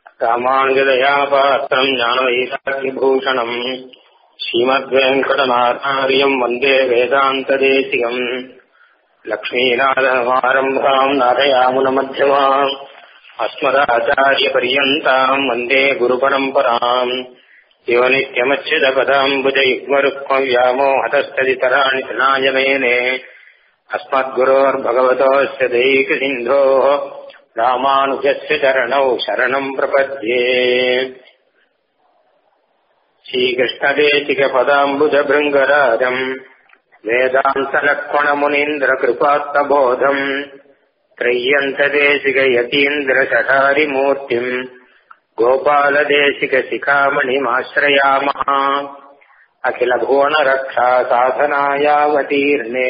रामानुजदयापात्रम् ज्ञानवैराग्यभूषणम् श्रीमद्वेङ्कटनाथार्यम् वन्दे वेदान्तदेशिकम् लक्ष्मीनाथमारम्भाम् नाथयामुनमध्यमाम् अस्मदाचार्यपर्यन्ताम् वन्दे गुरुपरम्पराम् शिवनित्यमच्युतपदाम्बुजयुग्मरुक्मव्यामोहतस्तदितराणि तनायमेने अस्मद्गुरोर्भगवतोऽस्य दैकसिन्धोः रामानुजस्य चरणौ शरणम् प्रपद्ये श्रीकृष्णदेशिकपदाम्बुजभृङ्गराजम् वेदान्तलक्ष्मणमुनीन्द्रकृपात्तबोधम् त्रय्यन्तदेशिकयतीन्द्रशठारिमूर्तिम् गोपालदेशिकशिखामणिमाश्रयामः अखिलभुवनरक्षा साधनायावतीर्णे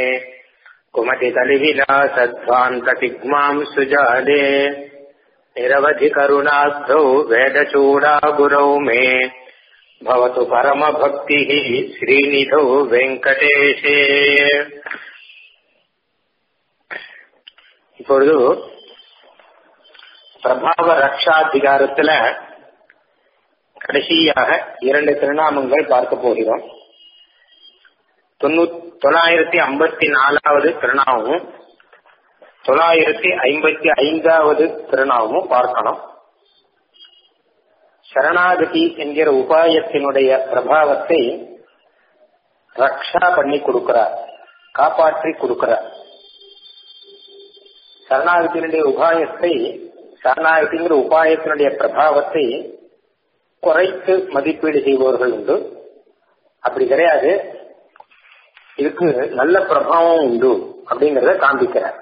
कुमतिकलिविलासध्वान्ततिग्माम् सुजाले निरवधिकरुणाब्धौ वेदचूडागुरौ मे भवतु परमभक्तिः श्रीनिधौ வெங்கடேஷே இப்பொழுது பிரபாவ ரக்ஷாதிகாரத்துல கடைசியாக இரண்டு திருநாமங்கள் பார்க்க போகிறோம் தொள்ளாயிரத்தி ஐம்பத்தி நாலாவது திருநாமமும் தொள்ளாயிரத்தி ஐம்பத்தி ஐந்தாவது திருநாமமும் பார்க்கணும் சரணாகதி என்கிற உபாயத்தினுடைய பிரபாவத்தை ரக்ஷா பண்ணி கொடுக்கிறார் காப்பாற்றி கொடுக்கிறார் சரணாகத்தினுடைய உபாயத்தை சரணாகதிங்கிற உபாயத்தினுடைய பிரபாவத்தை குறைத்து மதிப்பீடு செய்பவர்கள் உண்டு அப்படி கிடையாது இதுக்கு நல்ல பிரபாவம் உண்டு அப்படிங்கறத காண்பிக்கிறார்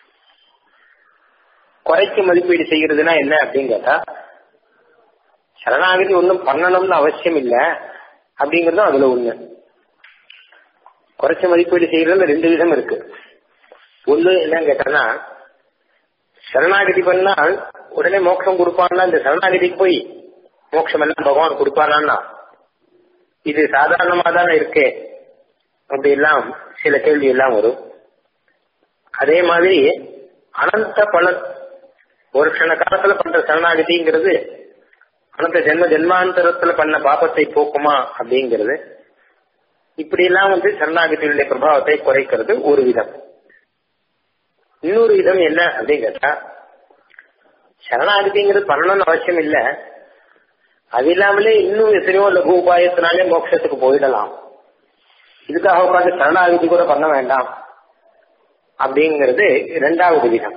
குறைக்கு மதிப்பீடு செய்யறதுனா என்ன அப்படின்னு கேட்டா சரணாகதி ஒன்றும் பண்ணணும்னு அவசியம் இல்லை அப்படிங்கறதும் அதுல ஒண்ணு குறைச்ச மதிப்பீடு செய்யறதுல ரெண்டு விதம் இருக்கு ஒண்ணு என்னன்னு கேட்டா சரணாகதி பண்ணால் உடனே மோட்சம் கொடுப்பான்னா இந்த சரணாகதிக்கு போய் மோட்சம் எல்லாம் பகவான் கொடுப்பானா இது சாதாரணமா தானே இருக்கே அப்படி எல்லாம் சில கேள்வி எல்லாம் வரும் அதே மாதிரி அனந்த பலன் ஒரு க்ஷண காலத்துல பண்ற சரணாகதிங்கிறது அனந்த ஜென்ம ஜென்மாந்தரத்துல பண்ண பாபத்தை போக்குமா அப்படிங்கிறது இப்படி எல்லாம் வந்து சரணாகதியுடைய பிரபாவத்தை குறைக்கிறது ஒரு விதம் இன்னொரு விதம் என்ன அப்படின்னு கேட்டா சரணாகதிங்கிறது பண்ணணும்னு அவசியம் இல்லை அது இல்லாமலே இன்னும் எத்தனையோ லகு உபாயத்தினாலே மோட்சத்துக்கு போயிடலாம் இதுக்காக உட்காந்து சரணாகதி கூட பண்ண வேண்டாம் அப்படிங்கிறது இரண்டாவது விதம்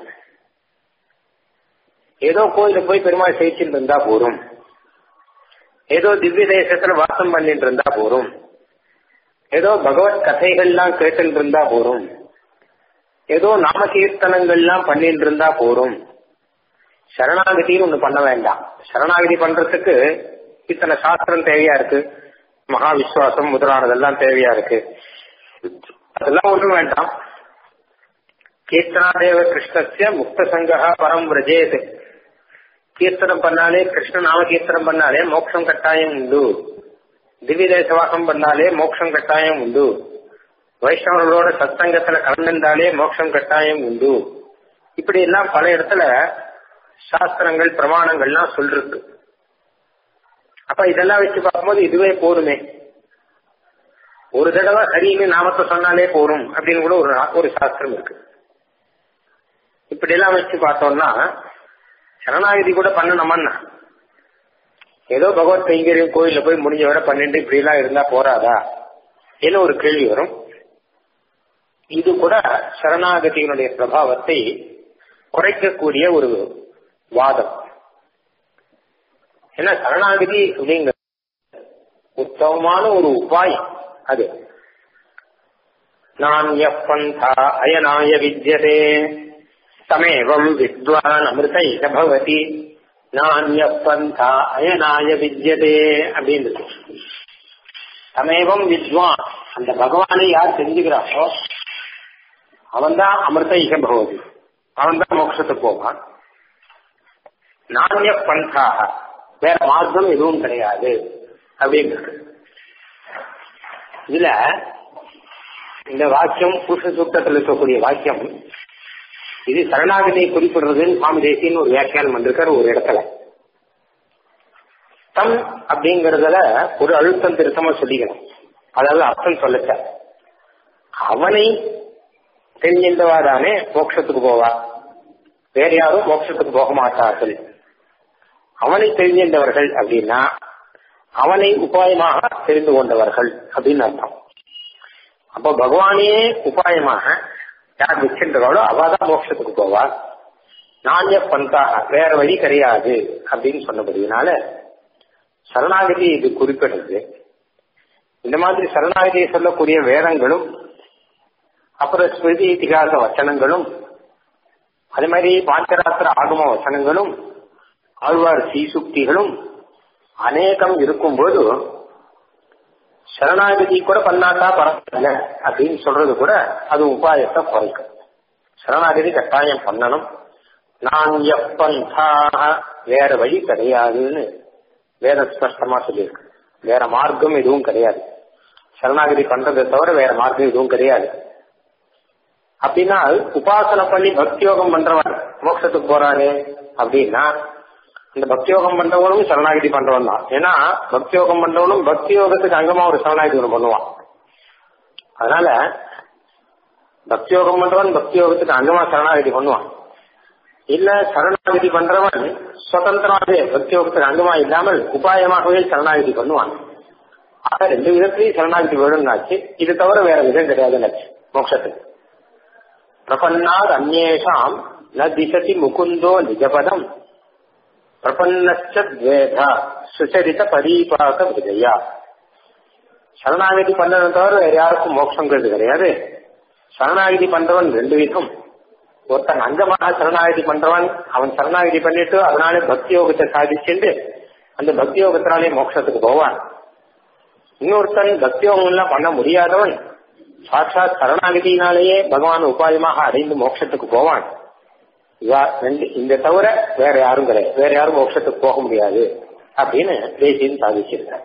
ஏதோ கோயில போய் பெருமாள் சேவிச்சுட்டு இருந்தா போரும் ஏதோ திவ்ய தேசத்துல வாசம் பண்ணிட்டு இருந்தா போரும் ஏதோ பகவத் கதைகள்லாம் கேட்டு இருந்தா போரும் ஏதோ நாம கீர்த்தனங்கள்லாம் பண்ணிட்டு இருந்தா போரும் சரணாகதின்னு ஒண்ணு பண்ண வேண்டாம் சரணாகதி பண்றதுக்கு இத்தனை சாஸ்திரம் தேவையா இருக்கு மகா விஸ்வாசம் முதலானதெல்லாம் தேவையா இருக்கு அதெல்லாம் ஒண்ணும் வேண்டாம் கீர்த்தனாதேவ கிருஷ்ணஸ்ய முக்த சங்கா பரம் விரஜேது கீர்த்தனம் பண்ணாலே கிருஷ்ண நாம கீர்த்தனம் பண்ணாலே மோட்சம் கட்டாயம் உண்டு திவ்ய தேசவாசம் பண்ணாலே மோட்சம் கட்டாயம் உண்டு வைஷ்ணவர்களோட சத்சங்கத்துல கலந்திருந்தாலே மோட்சம் கட்டாயம் உண்டு இப்படி எல்லாம் பல இடத்துல சாஸ்திரங்கள் பிரமாணங்கள்லாம் சொல்லிருக்கு அப்ப இதெல்லாம் வச்சு பார்க்கும்போது இதுவே போருமே ஒரு தடவை ஹரின்னு நாமத்தை சொன்னாலே போரும் அப்படின்னு கூட ஒரு ஒரு சாஸ்திரம் இருக்கு இப்படி எல்லாம் வச்சு பார்த்தோம்னா சரணாகதி கூட பண்ணணுமான்னா ஏதோ பகவத் கைங்கரியம் கோயில போய் முடிஞ்ச வரை பண்ணிட்டு இப்படி எல்லாம் இருந்தா போறாதா என்ன ஒரு கேள்வி வரும் இது கூட சரணாகதியினுடைய பிரபாவத்தை குறைக்கக்கூடிய ஒரு வாதம் ஏன்னா சரணாகதி அப்படிங்கிற உத்தமமான ஒரு உபாயம் அது நானியப்பந்தா அயனாய வித்யதே தமேவம் வித்வான் அமிர்தைக பவதி நானியப்பந்தா அயனாய வித்யதே அப்படின்றது தமேவம் வித்வான் அந்த பகவானை யார் தெரிஞ்சுக்கிறாரோ அவன்தான் அமிர்தைக பவதி அவன்தான் மோட்சத்துக்கு போவான் நானிய பந்தாக வேற மார்க்கம் எதுவும் கிடையாது அப்படிங்கிறது இதுல இந்த வாக்கியம் புருஷ சூக்தத்தில் இருக்கக்கூடிய வாக்கியம் இது சரணாகதியை குறிப்பிடுறதுன்னு சுவாமி தேசியன்னு ஒரு வியாக்கியானம் பண்ணிருக்காரு ஒரு இடத்துல தம் அப்படிங்கறதுல ஒரு அழுத்தம் திருத்தமா சொல்லிக்கணும் அதாவது அர்த்தம் சொல்லச்ச அவனை தெரிஞ்சின்றவாதானே மோட்சத்துக்கு போவா வேற யாரும் மோட்சத்துக்கு போக மாட்டார்கள் அவனை தெரிஞ்சின்றவர்கள் அப்படின்னா அவனை உபாயமாக தெரிந்து கொண்டவர்கள் அப்படின்னு அர்த்தம் அப்போ பகவானே உபாயமாக யார் வச்சிருந்தாலோ அவதான் மோட்சத்துக்கு போவா நானிய பந்தா வேற வழி கிடையாது அப்படின்னு சொன்னபடினால சரணாகதி இது குறிப்பிடுது இந்த மாதிரி சரணாகதியை சொல்லக்கூடிய வேதங்களும் அப்புறம் ஸ்மிருதி இத்திகாச வச்சனங்களும் அதே மாதிரி பாஞ்சராத்திர ஆகம வசனங்களும் ஆழ்வார் சீசுக்திகளும் அநேகம் இருக்கும்போது சரணாகதி கூட பண்ணாட்டா பரவாயில்ல அப்படின்னு சொல்றது கூட அது உபாயத்தை குறைக்கும் சரணாகதி கட்டாயம் பண்ணணும் நான் எப்பந்தாக வேற வழி கிடையாதுன்னு வேற ஸ்பஷ்டமா சொல்லியிருக்கு வேற மார்க்கம் எதுவும் கிடையாது சரணாகதி பண்றதை தவிர வேற மார்க்கம் எதுவும் கிடையாது அப்படின்னா உபாசனை பண்ணி பக்தியோகம் பண்றவன் மோட்சத்துக்கு போறாரு அப்படின்னா இந்த பக்தியோகம் பண்றவனும் சரணாகதி பண்றவன் தான் ஏன்னா பக்தியோகம் பண்றவனும் பக்தி யோகத்துக்கு அங்கமா ஒரு சரணாகதி ஒன்று பண்ணுவான் அதனால பக்தியோகம் பண்றவன் பக்தி யோகத்துக்கு அங்கமா சரணாகதி பண்ணுவான் இல்ல சரணாகதி பண்றவன் சுதந்திரமாகவே பக்தி யோகத்துக்கு அங்கமா இல்லாமல் உபாயமாகவே சரணாகதி பண்ணுவான் ஆக ரெண்டு விதத்திலையும் சரணாகதி வேணும்னாச்சு இது தவிர வேற விதம் கிடையாதுன்னாச்சு மோட்சத்துக்கு பிரபன்னாத் அந்நேஷாம் ந திசதி முகுந்தோ நிஜபதம் பிரபன்னச்சத்வேதா சுச்சரித பரீபாக விஜயா சரணாகதி பண்ணதை தவிர வேற யாருக்கும் மோட்சங்கிறது கிடையாது சரணாகதி பண்றவன் ரெண்டு விதம் ஒருத்தன் அங்கமாக சரணாகதி பண்றவன் அவன் சரணாகதி பண்ணிட்டு அதனாலே பக்தி யோகத்தை சாதிச்சுட்டு அந்த பக்தி யோகத்தினாலே மோட்சத்துக்கு போவான் இன்னொருத்தன் பக்தி யோகம் எல்லாம் பண்ண முடியாதவன் சாட்சாத் சரணாகதியினாலேயே பகவான் உபாயமாக அடைந்து மோட்சத்துக்கு போவான் இந்த தவிர வேற யாரும் கிடையாது வேற யாரும் மோட்சத்துக்கு போக முடியாது அப்படின்னு தேசியம் சாதிச்சிருக்காரு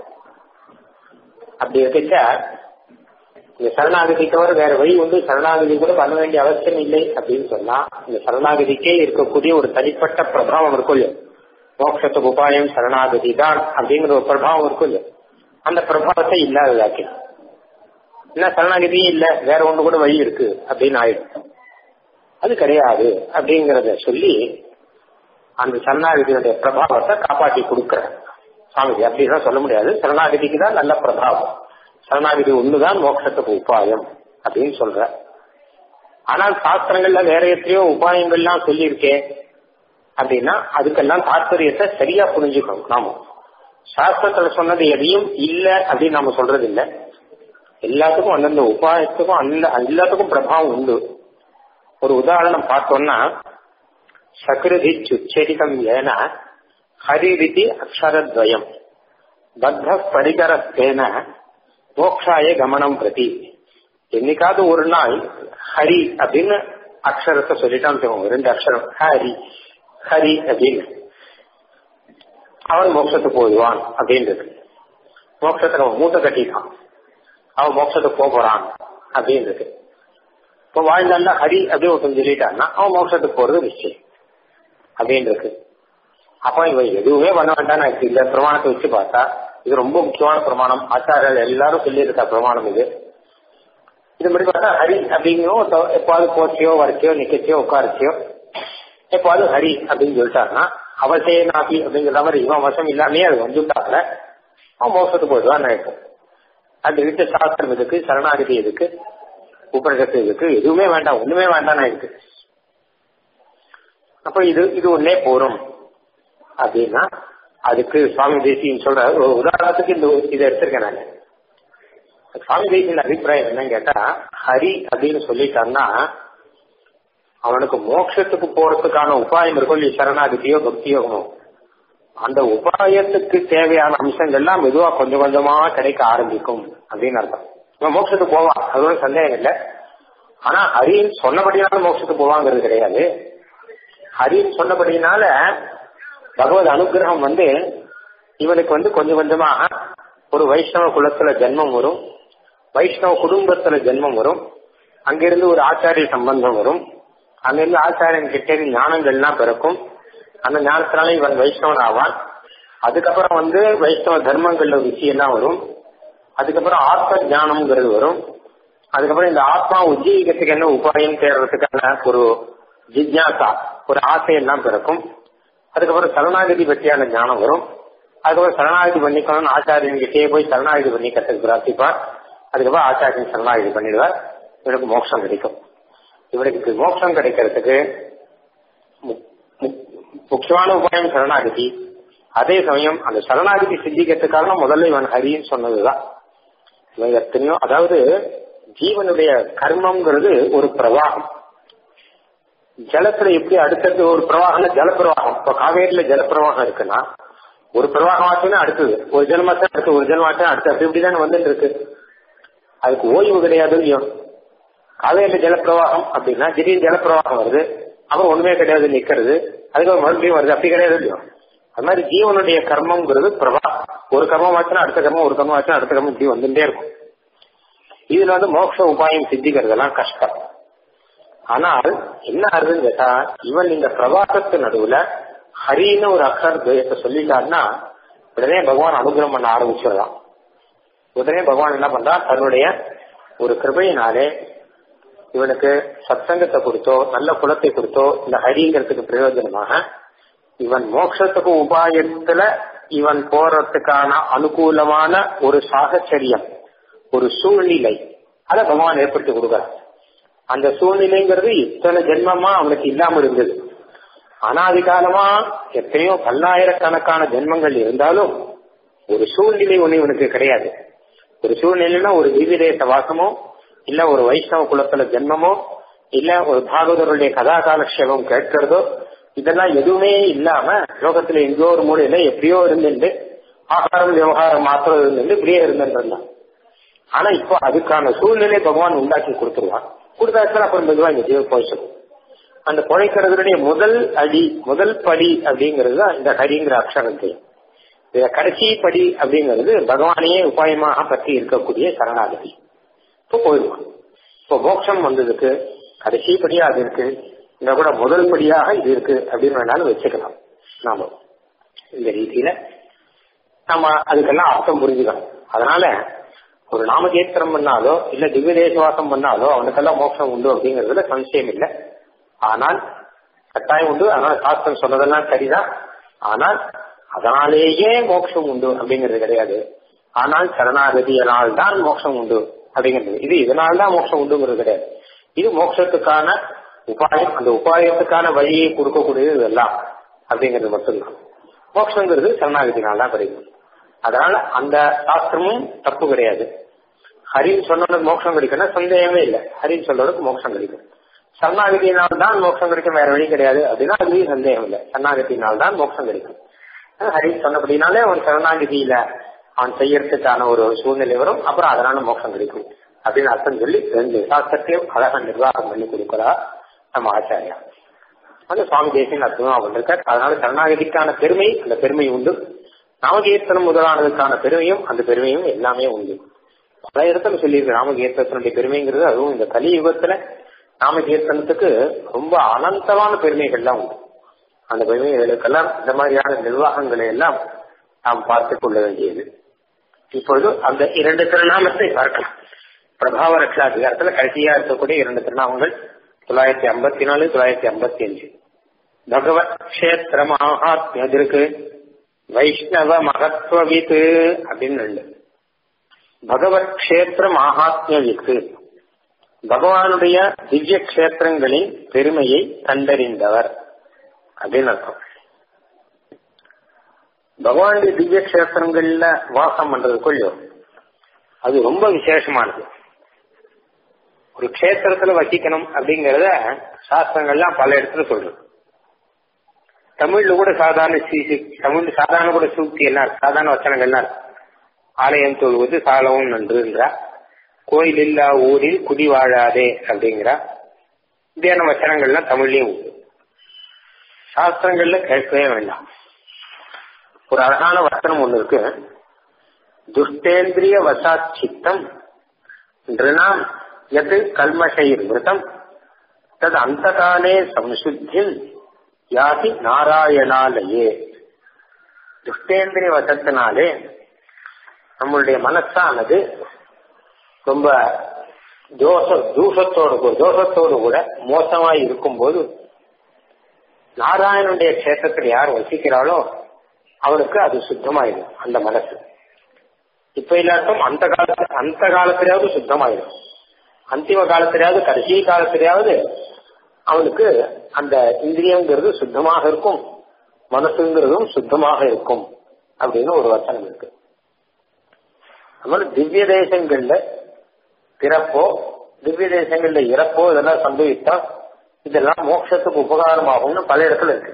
அப்படி இருக்கச்ச இந்த சரணாகதி தவிர வேற வழி உண்டு சரணாகதி கூட பண்ண வேண்டிய அவசியம் இல்லை அப்படின்னு சொன்னா இந்த சரணாகதிக்கே இருக்கக்கூடிய ஒரு தனிப்பட்ட பிரபாவம் இருக்கும் இல்லையோ மோட்சத்துக்கு உபாயம் சரணாகதி தான் அப்படிங்கிற ஒரு பிரபாவம் இருக்கும் இல்லையோ அந்த பிரபாவத்தை இல்லாததாக்கி என்ன சரணாகதியும் இல்ல வேற ஒன்று கூட வழி இருக்கு அப்படின்னு ஆயிடும் அது கிடையாது அப்படிங்கறத சொல்லி அந்த சரணாகதியுடைய பிரபாவத்தை காப்பாற்றி கொடுக்கிற சுவாமிஜி அப்படிதான் சொல்ல முடியாது சரணாகதிக்கு தான் நல்ல பிரபாவம் சரணாகதி ஒண்ணுதான் மோட்சத்துக்கு உபாயம் அப்படின்னு சொல்ற ஆனால் சாஸ்திரங்கள்ல வேற எத்தனையோ உபாயங்கள்லாம் சொல்லியிருக்கேன் அப்படின்னா அதுக்கெல்லாம் தாற்பயத்தை சரியா புரிஞ்சுக்கணும் நாம சாஸ்திரத்துல சொன்னது எதையும் இல்ல அப்படின்னு நாம சொல்றது இல்ல எல்லாத்துக்கும் அந்தந்த உபாயத்துக்கும் அந்த எல்லாத்துக்கும் பிரபாவம் உண்டு ஒரு உதாரணம் பார்த்தோம்னா சக்ருதி சுச்சரிதம் ஏன ஹரிரிதி அக்ஷரத்வயம் பத்த பரிகரத்தேன மோக்ஷாய கமனம் பிரதி என்னைக்காவது ஒரு நாள் ஹரி அப்படின்னு அக்ஷரத்தை சொல்லிட்டான்னு சொல்லுவாங்க ரெண்டு அக்ஷரம் ஹரி ஹரி அப்படின்னு அவன் மோட்சத்துக்கு போயிடுவான் அப்படின்றது மோட்சத்துக்கு அவன் மூட்டை கட்டிட்டான் அவன் மோட்சத்துக்கு போக போறான் அப்படின்றது இப்போ வாழ்ந்தால ஹரி அப்படி ஒருத்தன் சொல்லிட்டான்னா அவன் மோட்சத்துக்கு போறது நிச்சயம் அப்படின்றது அப்ப இவன் எதுவுமே பண்ண வேண்டாம் இந்த பிரமாணத்தை வச்சு பார்த்தா இது ரொம்ப முக்கியமான பிரமாணம் ஆச்சாரியர்கள் எல்லாரும் சொல்லியிருக்கா பிரமாணம் இது இது மாதிரி பார்த்தா ஹரி அப்படிங்கிறோம் எப்பாவது போச்சியோ வரைச்சியோ நிக்கச்சியோ உட்காரச்சியோ எப்பாவது ஹரி அப்படின்னு சொல்லிட்டாருன்னா அவசே நாப்பி அப்படிங்கிற மாதிரி இவன் வசம் இல்லாமே அது வந்துட்டாங்க அவன் மோசத்துக்கு போயிடுவான் நினைக்கும் அது விட்டு சாஸ்திரம் இதுக்கு சரணாகதி இதுக்கு உபரிஷத்து இதுக்கு எதுவுமே வேண்டாம் ஒண்ணுமே வேண்டாம் இருக்கு அப்ப இது இது ஒன்னே போரும் அப்படின்னா அதுக்கு சுவாமி தேசியன் சொல்ற ஒரு உதாரணத்துக்கு இந்த இதை எடுத்திருக்கேன் நான் சுவாமி தேசியின் அபிப்பிராயம் என்னன்னு கேட்டா ஹரி அப்படின்னு சொல்லிட்டான்னா அவனுக்கு மோட்சத்துக்கு போறதுக்கான உபாயம் இருக்கும் இல்லையா சரணாகதியோ பக்தியோகமோ அந்த உபாயத்துக்கு தேவையான அம்சங்கள்லாம் மெதுவா கொஞ்சம் கொஞ்சமா கிடைக்க ஆரம்பிக்கும் அப்படின்னு அர்த்தம் இவன் மோட்சத்துக்கு போவான் அது ஒரு சந்தேகம் இல்லை ஆனா ஹரின்னு சொன்னபடினால மோட்சத்துக்கு போவாங்கிறது கிடையாது ஹரின்னு சொன்னபடினால பகவத் அனுகிரகம் வந்து இவனுக்கு வந்து கொஞ்சம் கொஞ்சமா ஒரு வைஷ்ணவ குலத்துல ஜென்மம் வரும் வைஷ்ணவ குடும்பத்துல ஜென்மம் வரும் அங்கிருந்து ஒரு ஆச்சாரிய சம்பந்தம் வரும் அங்கிருந்து ஆச்சாரியன் கிட்டே ஞானங்கள்லாம் பிறக்கும் அந்த ஞானத்தினால இவன் வைஷ்ணவன் ஆவான் அதுக்கப்புறம் வந்து வைஷ்ணவ தர்மங்கள்ல ருச்சி எல்லாம் வரும் அதுக்கப்புறம் ஆத்ம ஞானம்ங்கிறது வரும் அதுக்கப்புறம் இந்த ஆத்மா உஜ்ஜீகத்துக்கு என்ன உபாயம் தேடுறதுக்கான ஒரு ஜிக்யாசா ஒரு ஆசையெல்லாம் பிறக்கும் அதுக்கப்புறம் சரணாகதி பற்றியான ஞானம் வரும் அதுக்கப்புறம் சரணாகதி பண்ணிக்கணும்னு ஆச்சாரியன் கிட்டே போய் சரணாகதி பண்ணி கற்றுக்கு பிரார்த்திப்பார் அதுக்கப்புறம் ஆச்சாரியன் சரணாகதி பண்ணிடுவார் இவனுக்கு மோட்சம் கிடைக்கும் இவனுக்கு மோட்சம் கிடைக்கிறதுக்கு முக்கியமான உபாயம் சரணாகதி அதே சமயம் அந்த சரணாகதி சித்திக்கிறதுக்காக முதல்ல இவன் ஹரின்னு சொன்னதுதான் இவன் எத்தனையோ அதாவது ஜீவனுடைய கர்மம்ங்கிறது ஒரு பிரவாகம் ஜலத்துல எப்படி அடுத்தது ஒரு பிரவாகம்னா ஜலப்பிரவாகம் இப்போ காவேரியில ஜலப்பிரவாகம் இருக்குன்னா ஒரு பிரவாகம் ஆச்சுன்னா அடுத்தது ஒரு ஜென்மாச்சா அடுத்து ஒரு ஜென்மாச்சா அடுத்து அப்படி இப்படிதான் வந்துட்டு இருக்கு அதுக்கு ஓய்வு கிடையாது இல்லையோ காவேரியில ஜலப்பிரவாகம் அப்படின்னா திடீர்னு ஜலப்பிரவாகம் வருது அப்புறம் ஒண்ணுமே கிடையாது நிக்கிறது அதுக்கப்புறம் மறுபடியும் வருது அப்படி கிடையாது இல்லையோ அது மாதிரி ஜீவனுடைய கர்மம்ங்கிறது பிரபா ஒரு கர்மம் ஆச்சுன்னா அடுத்த கர்மம் ஒரு கர்மம் ஆச்சுன்னா அடுத்த கர்மம் இப்படி வந்துட்டே இருக்கும் இதுல வந்து மோட்ச உபாயம் சித்திக்கிறதெல்லாம் கஷ்டம் ஆனால் என்ன ஆகுதுன்னு கேட்டா இவன் இந்த பிரவாசத்து நடுவுல ஹரின்னு ஒரு அக்ஷர துவயத்தை சொல்லிட்டாருன்னா உடனே பகவான் அனுகிரகம் பண்ண ஆரம்பிச்சிடலாம் உடனே பகவான் என்ன பண்றா தன்னுடைய ஒரு கிருபையினாலே இவனுக்கு சத்சங்கத்தை கொடுத்தோ நல்ல குலத்தை கொடுத்தோ இந்த ஹரிங்கிறதுக்கு பிரயோஜனமாக இவன் மோட்சத்துக்கு உபாயத்துல இவன் போறதுக்கான அனுகூலமான ஒரு சாகச்சரியம் ஒரு சூழ்நிலை அதை பகவான் ஏற்படுத்தி கொடுக்கிறான் அந்த சூழ்நிலைங்கிறது இத்தனை ஜென்மமா அவனுக்கு இல்லாம இருந்தது அனாதிகாலமா எத்தனையோ பல்லாயிரக்கணக்கான ஜென்மங்கள் இருந்தாலும் ஒரு சூழ்நிலை ஒண்ணு இவனுக்கு கிடையாது ஒரு சூழ்நிலைன்னா ஒரு திவ்யதேச வாசமோ இல்ல ஒரு வைஷ்ணவ குலத்துல ஜென்மமோ இல்ல ஒரு பாகவதருடைய கதா காலக்ஷேபம் கேட்கிறதோ இதெல்லாம் எதுவுமே இல்லாம லோகத்துல எங்கேயோ ஒரு மூலையில எப்படியோ இருந்துட்டு ஆகாரம் விவகாரம் மாத்திரம் இருந்துட்டு இப்படியே இருந்துட்டு ஆனா இப்போ அதுக்கான சூழ்நிலை பகவான் உண்டாக்கி கொடுத்துருவான் கொடுத்தாச்சுன்னா அப்புறம் மெதுவா இந்த ஜீவ போயிடும் அந்த குழைக்கிறதுடைய முதல் அடி முதல் படி அப்படிங்கிறது தான் இந்த ஹரிங்கிற அக்ஷரத்தை இத கடைசி படி அப்படிங்கிறது பகவானையே உபாயமாக பற்றி இருக்கக்கூடிய சரணாகதி இப்போ போயிடுவான் இப்போ மோட்சம் வந்ததுக்கு கடைசி படியா அது இருக்கு இந்த கூட முதல் படியாக இது இருக்கு அப்படின்னு வேணாலும் வச்சுக்கலாம் நாம இந்த ரீதியில நம்ம அதுக்கெல்லாம் அர்த்தம் புரிஞ்சுக்கணும் அதனால ஒரு நாமகேத்திரம் பண்ணாலோ இல்ல திவ்ய தேசவாசம் பண்ணாலோ அவனுக்கெல்லாம் மோட்சம் உண்டு அப்படிங்கறதுல சம்சயம் இல்லை ஆனால் கட்டாயம் உண்டு அதனால சாஸ்திரம் சொன்னதெல்லாம் சரிதான் ஆனால் அதனாலேயே மோட்சம் உண்டு அப்படிங்கிறது கிடையாது ஆனால் சரணாகதியினால் தான் மோட்சம் உண்டு அப்படிங்கிறது இது இதனால்தான் மோட்சம் உண்டுங்கிறது கிடையாது இது மோட்சத்துக்கான உபாயம் அந்த உபாயத்துக்கான வழியை கொடுக்கக்கூடியது இதெல்லாம் அப்படிங்கிறது மட்டும்தான் மோட்சங்கிறது சரணாகதினால் தான் கிடைக்கும் அதனால அந்த சாஸ்திரமும் தப்பு கிடையாது ஹரின்னு சொன்னவனுக்கு மோட்சம் கிடைக்கும்னா சந்தேகமே இல்லை ஹரின்னு சொல்றதுக்கு மோட்சம் கிடைக்கும் சரணாகதியினால் தான் மோட்சம் கிடைக்கும் வேற வழி கிடையாது அப்படின்னா அதுலயும் சந்தேகம் இல்லை சரணாகதியினால் தான் மோட்சம் கிடைக்கும் ஹரி சொன்னபடினாலே அவன் சரணாகதியில அவன் செய்யறதுக்கான ஒரு சூழ்நிலை வரும் அப்புறம் அதனால மோட்சம் கிடைக்கும் அப்படின்னு அர்த்தம் சொல்லி ரெண்டு சாஸ்திரத்தையும் அழகா நிர்வாகம் பண்ணி கொடுக்கிறா நம்ம ஆச்சாரியா அந்த சுவாமி தேசியன் அர்த்தமா வந்திருக்கார் அதனால சரணாகதிக்கான பெருமை அந்த பெருமை உண்டு நாமகீர்த்தனம் முதலானதுக்கான பெருமையும் அந்த பெருமையும் எல்லாமே உண்டு பல இடத்துல சொல்லியிருக்கு ராமகீர்த்தனுடைய பெருமைங்கிறது அதுவும் இந்த கலியுகத்துல நாமகீர்த்தனத்துக்கு ரொம்ப அனந்தமான பெருமைகள்லாம் உண்டு அந்த பெருமைகளுக்கெல்லாம் இந்த மாதிரியான நிர்வாகங்களை எல்லாம் நாம் பார்த்துக் கொள்ள வேண்டியது இப்பொழுது அந்த இரண்டு திருநாமத்தை பார்க்கலாம் பிரபாவ ரக்ஷா அதிகாரத்துல கடைசியா இருக்கக்கூடிய இரண்டு திருநாமங்கள் தொள்ளாயிரத்தி ஐம்பத்தி நாலு தொள்ளாயிரத்தி ஐம்பத்தி அஞ்சு பகவத் கஷேத்திர மகாத்மியம் இருக்கு வைஷ்ணவ மகத்துவவித்து அப்படின்னு ரெண்டு பகவத் கஷேத்திர மகாத்மியவித்து பகவானுடைய திவ்ய கஷேத்திரங்களின் பெருமையை கண்டறிந்தவர் அப்படின்னு அர்த்தம் பகவானுடைய திவ்ய கஷேத்திரங்கள்ல வாசம் பண்றதுக்குள்ளோ அது ரொம்ப விசேஷமானது ஒரு கஷேத்திரத்துல வசிக்கணும் அப்படிங்கறத சாஸ்திரங்கள்லாம் பல இடத்துல சொல்றது தமிழ்ல கூட சாதாரண தமிழ் சாதாரண கூட சூக்தி எல்லாம் சாதாரண வச்சனங்கள்லாம் இருக்கு ஆலயம் தொழுவது சாலவும் நன்றுன்றா கோயில் இல்லா ஊரில் குடி வாழாதே அப்படிங்கிறா இப்படியான வச்சனங்கள்லாம் தமிழ்லயும் உண்டு சாஸ்திரங்கள்ல கேட்கவே வேண்டாம் ஒரு அழகான வசனம் ஒண்ணு இருக்கு துஷ்டேந்திரிய வசாத் சித்தம் நிருணாம் எது கல்மஷைர் மிருதம் தது அந்த காலே சம்சுத்தின் யாதி நாராயணாலயே துஷ்டேந்திரிய வசத்தினாலே நம்மளுடைய மனசானது ரொம்ப தோஷ தூஷத்தோடு கூட தோஷத்தோடு கூட மோசமாய் இருக்கும்போது நாராயணனுடைய கஷேத்திரத்தில் யார் வசிக்கிறாளோ அவனுக்கு அது சுத்தமாயிடும் அந்த மனசு இப்ப இல்லாட்டும் அந்த காலத்து அந்த காலத்திலேயாவது சுத்தமாயிடும் அந்திம காலத்திலேயாவது கடைசி காலத்திலேயாவது அவனுக்கு அந்த இந்திரியங்கிறது சுத்தமாக இருக்கும் மனசுங்கிறதும் சுத்தமாக இருக்கும் அப்படின்னு ஒரு வசனம் இருக்கு அதனால திவ்ய தேசங்கள்ல பிறப்போ திவ்ய தேசங்கள்ல இறப்போ இதெல்லாம் சம்பவித்தா இதெல்லாம் மோட்சத்துக்கு உபகாரமாகும்னு பல இடத்துல இருக்கு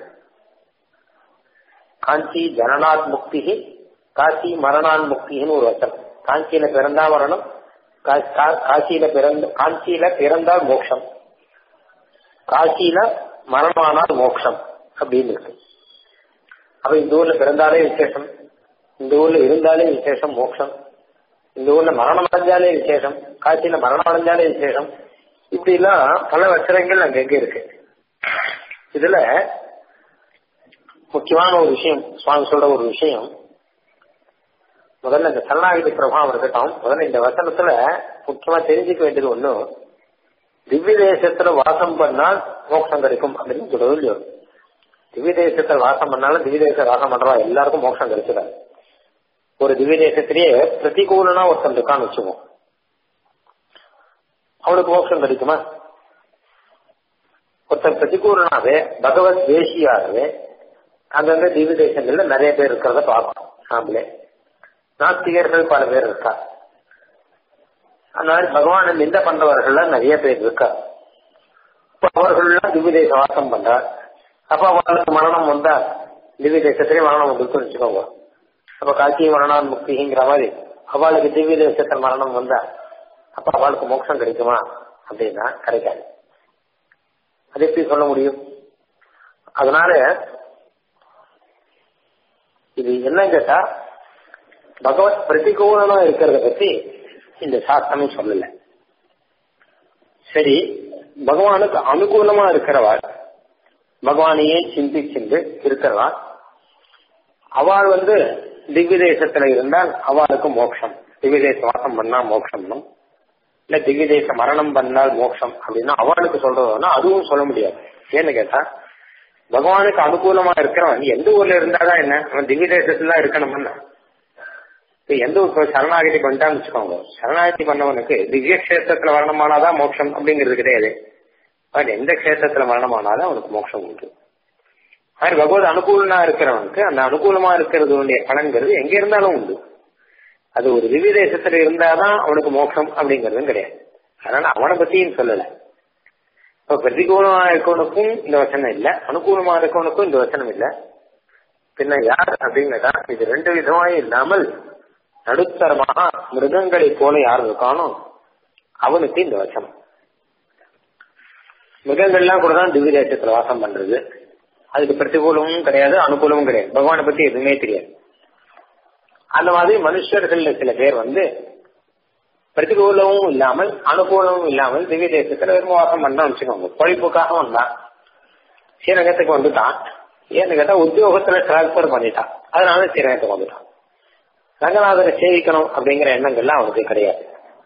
காஞ்சி ஜனநாத் முக்தி காசி மரணான் முக்தின்னு ஒரு வசனம் காஞ்சியில பிறந்தா மரணம் காசியில பிறந்த காஞ்சியில பிறந்தால் மோட்சம் காசியில மரணமானால் மோட்சம் அப்படின்னு இருக்கு அப்ப இந்த ஊர்ல பிறந்தாலே விசேஷம் இந்த ஊர்ல இருந்தாலே விசேஷம் மோட்சம் இந்த ஊர்ல மரணம் அடைஞ்சாலே விசேஷம் காட்சியில மரணம் அடைஞ்சாலே விசேஷம் இப்படி எல்லாம் பல வச்சனங்கள் அங்க எங்க இருக்கு இதுல முக்கியமான ஒரு விஷயம் சுவாமி சொல்ற ஒரு விஷயம் முதல்ல இந்த சரணாகதி பிரபாவம் இருக்கட்டும் முதல்ல இந்த வசனத்துல முக்கியமா தெரிஞ்சுக்க வேண்டியது ஒண்ணும் திவ்ய தேசத்துல வாசம் பண்ணால் மோட்சம் கிடைக்கும் அப்படின்னு சொல்றது இல்லையோ திவ்ய தேசத்துல வாசம் பண்ணாலும் திவ்ய தேச வாசம் பண்றவா எல்லாருக்கும் மோட்சம் கிடைச்சிடாது ஒரு திவ்ய தேசத்திலேயே பிரதிகூலனா ஒருத்தன் இருக்கான்னு வச்சுக்கோம் அவனுக்கு மோட்சம் கிடைக்குமா ஒருத்தன் பிரதிகூலனாவே பகவத் தேசியாகவே அந்தந்த திவ்ய தேசங்கள்ல நிறைய பேர் இருக்கிறத பார்க்கணும் நாமளே நாஸ்திகர்கள் பல பேர் இருக்கா அந்த மாதிரி பகவானை நிந்த பண்றவர்கள்ல நிறைய பேர் இருக்கா அவர்கள்லாம் திவ்ய தேச வாசம் பண்றார் அப்ப அவர்களுக்கு மரணம் வந்தா திவ்ய தேசத்திலே மரணம் வந்துருக்குன்னு வச்சுக்கோங்க அப்ப காட்சி மரணம் முக்திங்கிற மாதிரி அவளுக்கு திவ்ய தேசத்தில் மரணம் வந்தா அப்ப அவளுக்கு மோட்சம் கிடைக்குமா அப்படின்னா கிடைக்காது அது எப்படி சொல்ல முடியும் அதனால இது என்ன கேட்டா பகவத் பிரதிகூலமா இருக்கிறத பத்தி இந்த சாஸ்திரமும் சொல்லல சரி பகவானுக்கு அனுகூலமா இருக்கிறவாள் பகவானையே சிந்திச்சிந்து இருக்கிறவா அவள் வந்து திவ்ய தேசத்துல இருந்தால் அவளுக்கு மோட்சம் திவ்ய தேச வாசம் பண்ணா மோட்சம்னும் இல்ல திவ்ய தேச மரணம் பண்ணால் மோட்சம் அப்படின்னா அவளுக்கு சொல்றதுன்னா அதுவும் சொல்ல முடியாது ஏன்னு கேட்டா பகவானுக்கு அனுகூலமா இருக்கிறவன் எந்த ஊர்ல இருந்தாதான் என்ன அவன் திவ்ய தேசத்துல தான் இருக்கணும்னா இப்ப எந்த ஒரு சரணாகதி பண்ணிட்டான்னு வச்சுக்கோங்க சரணாகதி பண்ணவனுக்கு திவ்ய கஷேத்திரத்துல மரணமானாதான் மோட்சம் அப்படிங்கிறது கிடையாது அவன் எந்த கஷேத்திரத்துல மரணமானாலும் அவனுக்கு மோட்சம் உண்டு மாதிரி பகவத் அனுகூலமா இருக்கிறவனுக்கு அந்த அனுகூலமா இருக்கிறதுடைய பலன்கிறது எங்க இருந்தாலும் உண்டு அது ஒரு திவ்ய தேசத்துல இருந்தாதான் அவனுக்கு மோட்சம் அப்படிங்கறதும் கிடையாது அதனால அவனை பத்தியும் சொல்லல இப்ப பிரதிகூலமா இருக்கவனுக்கும் இந்த வசனம் இல்ல அனுகூலமா இருக்கவனுக்கும் இந்த வசனம் இல்ல பின்ன யார் அப்படிங்கறதா இது ரெண்டு விதமாயும் இல்லாமல் நடுத்தரமாக மிருகங்களை போல யார் இருக்கானோ அவனுக்கு இந்த வசனம் மிருகங்கள்லாம் கூட தான் திவ்ய தேசத்துல வாசம் பண்றது அதுக்கு பிரதிகூலமும் கிடையாது அனுகூலமும் கிடையாது பகவானை பத்தி எதுவுமே தெரியாது அந்த மாதிரி மனுஷர்கள்ல சில பேர் வந்து பிரதிகூலமும் இல்லாமல் அனுகூலமும் இல்லாமல் திவ்ய தேசத்துல வெறும் வாசம் பண்ணா வச்சுக்கோங்க பொழிப்புக்காக வந்தான் ஸ்ரீரங்கத்துக்கு வந்துட்டான் ஏன்னு கேட்டா உத்தியோகத்துல டிரான்ஸ்பர் பண்ணிட்டான் அதனால ஸ்ரீரங்கத்துக்கு வந்துட்டான் ரங்கநாதரை சேவிக்கணும் அப்படிங்கிற எண்ணங்கள்லாம் அவனுக்கு கிடையாது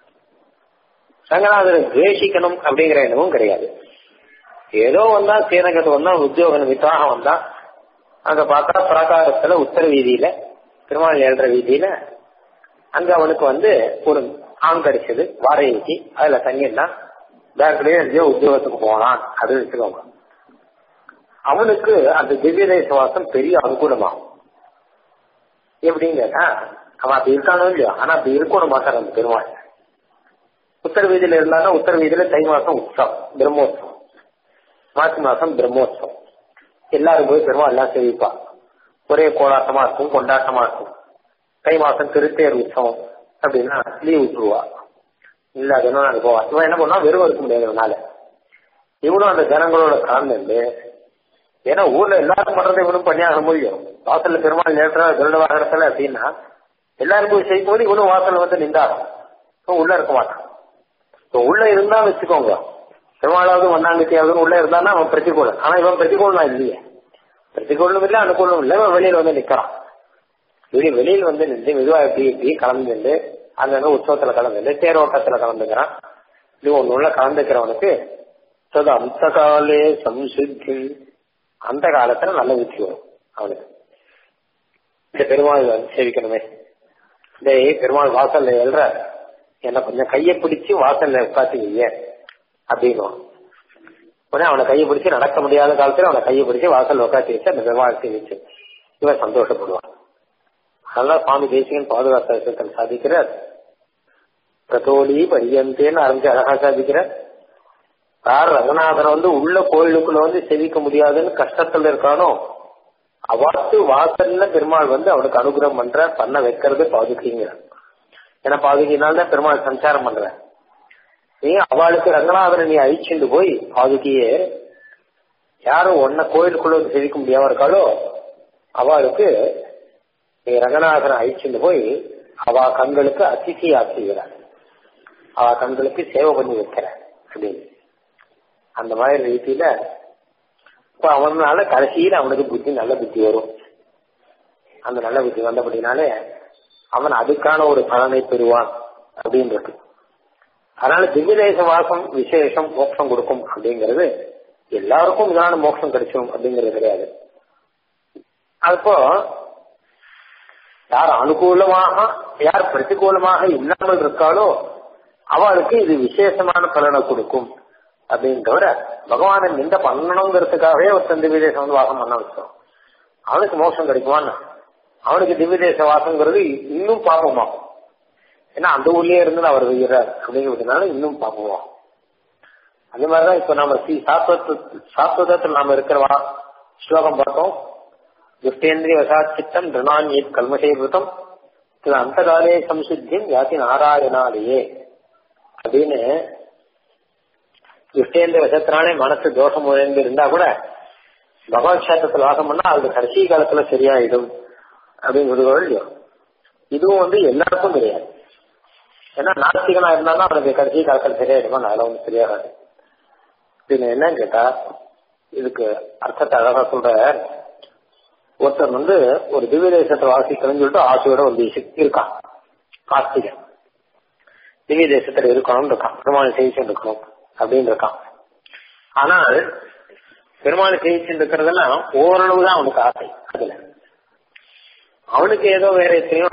ரங்கநாதரை துவேஷிக்கணும் அப்படிங்கிற எண்ணமும் கிடையாது ஏதோ வந்தா ஸ்ரீரங்கத்துக்கு வந்தா உத்தியோக நிமித்தாக வந்தா அங்க பார்த்தா பிராகாரத்துல உத்தர வீதியில திருமால் ஏழ்ற வீதியில அங்க அவனுக்கு வந்து ஒரு ஆண் கிடைச்சது வாடகைக்கு அதுல தங்கியிருந்தான் பேங்க்லயே எங்கேயோ உத்தியோகத்துக்கு போனான் அப்படின்னு வச்சுக்கோங்க அவனுக்கு அந்த திவ்ய தேச வாசம் பெரிய அனுகூலமாகும் எப்படின்னு கேட்டா அவன் அப்படி இருக்கானோ இல்லையோ ஆனா அப்படி இருக்கணும் மாட்டார் அந்த பெருமாள் உத்தர வீதியில இருந்தாலும் உத்தர வீதியில தை மாசம் உற்சவம் பிரம்மோத்சவம் மாசி மாசம் பிரம்மோத்சவம் எல்லாரும் போய் பெருமாள் எல்லாம் சேவிப்பா ஒரே கோலாட்டமா இருக்கும் கொண்டாட்டமா இருக்கும் தை மாசம் திருத்தேர் உற்சவம் அப்படின்னா லீவ் விட்டுருவா இல்ல அதனால நாங்க போவா இவன் என்ன பண்ணா வெறும் இருக்க முடியாது இவனால இவனும் அந்த ஜனங்களோட கலந்து ஏன்னா ஊர்ல எல்லாரும் பண்றதை இவனும் பண்ணி ஆக முடியும் வாசல்ல பெருமாள் நேரத்துல திருட வாகனத்துல அப்படின்னா எல்லாரும் போய் செய்யும் போது இவனும் வாசல்ல வந்து நின்றாகும் உள்ள இருக்க மாட்டான் இப்போ உள்ள இருந்தா வச்சுக்கோங்க பெருமாளாவது ஒன்னாங்கத்தியாவது உள்ள இருந்தானா அவன் பிரதிகூலம் ஆனா இவன் பிரதிகூலம் இல்லையே பிரதிகூலம் இல்ல அனுகூலம் இல்ல இவன் வெளியில வந்து நிக்கிறான் வெளி வெளியில் வந்து நின்று மெதுவா எப்படி எப்படி கலந்து நின்று அங்கங்க உற்சவத்துல கலந்து தேரோட்டத்துல கலந்துக்கிறான் இது ஒண்ணு உள்ள கலந்துக்கிறவனுக்கு தது அந்த காலே சம்சித்தி அந்த காலத்துல நல்ல புத்தி வரும் அவனுக்கு இந்த பெருமாள் வந்து சேவிக்கணுமே டேய் பெருமாள் வாசல்ல எழுற என்ன கொஞ்சம் கையை பிடிச்சு வாசல்ல உட்காந்துக்கீங்க அப்படின்னு உடனே அவனை கையை பிடிச்சு நடக்க முடியாத காலத்துல அவனை கையை பிடிச்சு வாசல் உட்காந்து வச்சு அந்த பெருமாள் சேவிச்சு இவன் சந்தோஷப்படுவான் அதெல்லாம் சுவாமி தேசிகன் பாதுகாத்த சாதிக்கிறார் பிரதோலி பரியந்தேன்னு ஆரம்பிச்சு அழகா சாதிக்கிறார் யார் ரங்கநாதன் வந்து உள்ள கோயிலுக்குள்ள வந்து செவிக்க முடியாதுன்னு கஷ்டத்துல இருக்கானோ அவாத்து வாசல்ல பெருமாள் வந்து அவனுக்கு அனுகிரகம் பண்ற பண்ண வைக்கிறது பாதுகைங்க ஏன்னா பாதுகையினால்தான் பெருமாள் சஞ்சாரம் பண்ற நீ அவளுக்கு ரங்கநாதனை நீ அழிச்சுட்டு போய் பாதுகையே யாரும் ஒன்ன கோயிலுக்குள்ள வந்து செவிக்க முடியாம இருக்காளோ அவளுக்கு நீ ரங்கநாதனை அழிச்சுட்டு போய் அவ கண்களுக்கு அதிசி ஆக்குகிறார் அவ கண்களுக்கு சேவை பண்ணி வைக்கிற அப்படின்னு அந்த மாதிரி ரீதியில இப்ப அவனால கடைசியில அவனுக்கு புத்தி நல்ல புத்தி வரும் அந்த நல்ல புத்தி வந்தபடினாலே அவன் அதுக்கான ஒரு பலனை பெறுவான் அப்படின்னு இருக்கு அதனால திவ்யதேச வாசம் விசேஷம் மோட்சம் கொடுக்கும் அப்படிங்கிறது எல்லாருக்கும் இதான மோட்சம் கிடைச்சிடும் அப்படிங்கிறது கிடையாது அப்போ யார் அனுகூலமாக யார் பிரதிகூலமாக இல்லாமல் இருக்காளோ அவளுக்கு இது விசேஷமான பலனை கொடுக்கும் அப்படின்னு தவிர பகவானை நிந்த பண்ணணுங்கிறதுக்காகவே ஒரு திவ்ய தேசம் வந்து வாசம் பண்ண வச்சோம் அவனுக்கு மோட்சம் கிடைக்குமான்னு அவனுக்கு திவ்ய தேச வாசங்கிறது இன்னும் பாபமாகும் ஏன்னா அந்த ஊர்லயே இருந்து அவர் வைக்கிறார் அப்படிங்கிறதுனால இன்னும் பாபமாகும் அதே மாதிரிதான் இப்ப நம்ம ஸ்ரீ சாஸ்வத சாஸ்வதத்தில் நாம இருக்கிறவா ஸ்லோகம் பார்த்தோம் துஷ்டேந்திரிய வசாத் சித்தம் திருநான்யத் கல்மசேபிருத்தம் சில அந்த காலே சம்சுத்தியம் யாத்தி நாராயணாலேயே அப்படின்னு துஷ்டேந்திர வசத்தினாலே மனசு தோஷம் உழைந்து இருந்தா கூட பகவத் கஷேத்திரத்தில் வாசம் பண்ணா அது கடைசி காலத்துல சரியாயிடும் அப்படிங்கிறது இல்லையோ இதுவும் வந்து எல்லாருக்கும் தெரியாது ஏன்னா நாஸ்திகனா இருந்தாலும் அவனுக்கு கடைசி காலத்தில் சரியாயிடுமா அதில் ஒன்றும் சரியாகாது பின்ன என்னன்னு கேட்டா இதுக்கு அர்த்தத்தை அழகா சொல்ற ஒருத்தன் வந்து ஒரு திவ்ய தேசத்தை வாசிக்கணும்னு சொல்லிட்டு ஆசையோட வந்து இருக்கான் கார்த்திகன் திவ்ய தேசத்துல இருக்கணும்னு இருக்கான் பெருமாள் செய்து இருக்கணும் அப்படின்னு இருக்கான் ஆனால் பெருமாள் செய்து இருக்கிறதெல்லாம் ஓரளவு தான் அவனுக்கு ஆசை அதுல அவனுக்கு ஏதோ வேற எத்தனையோ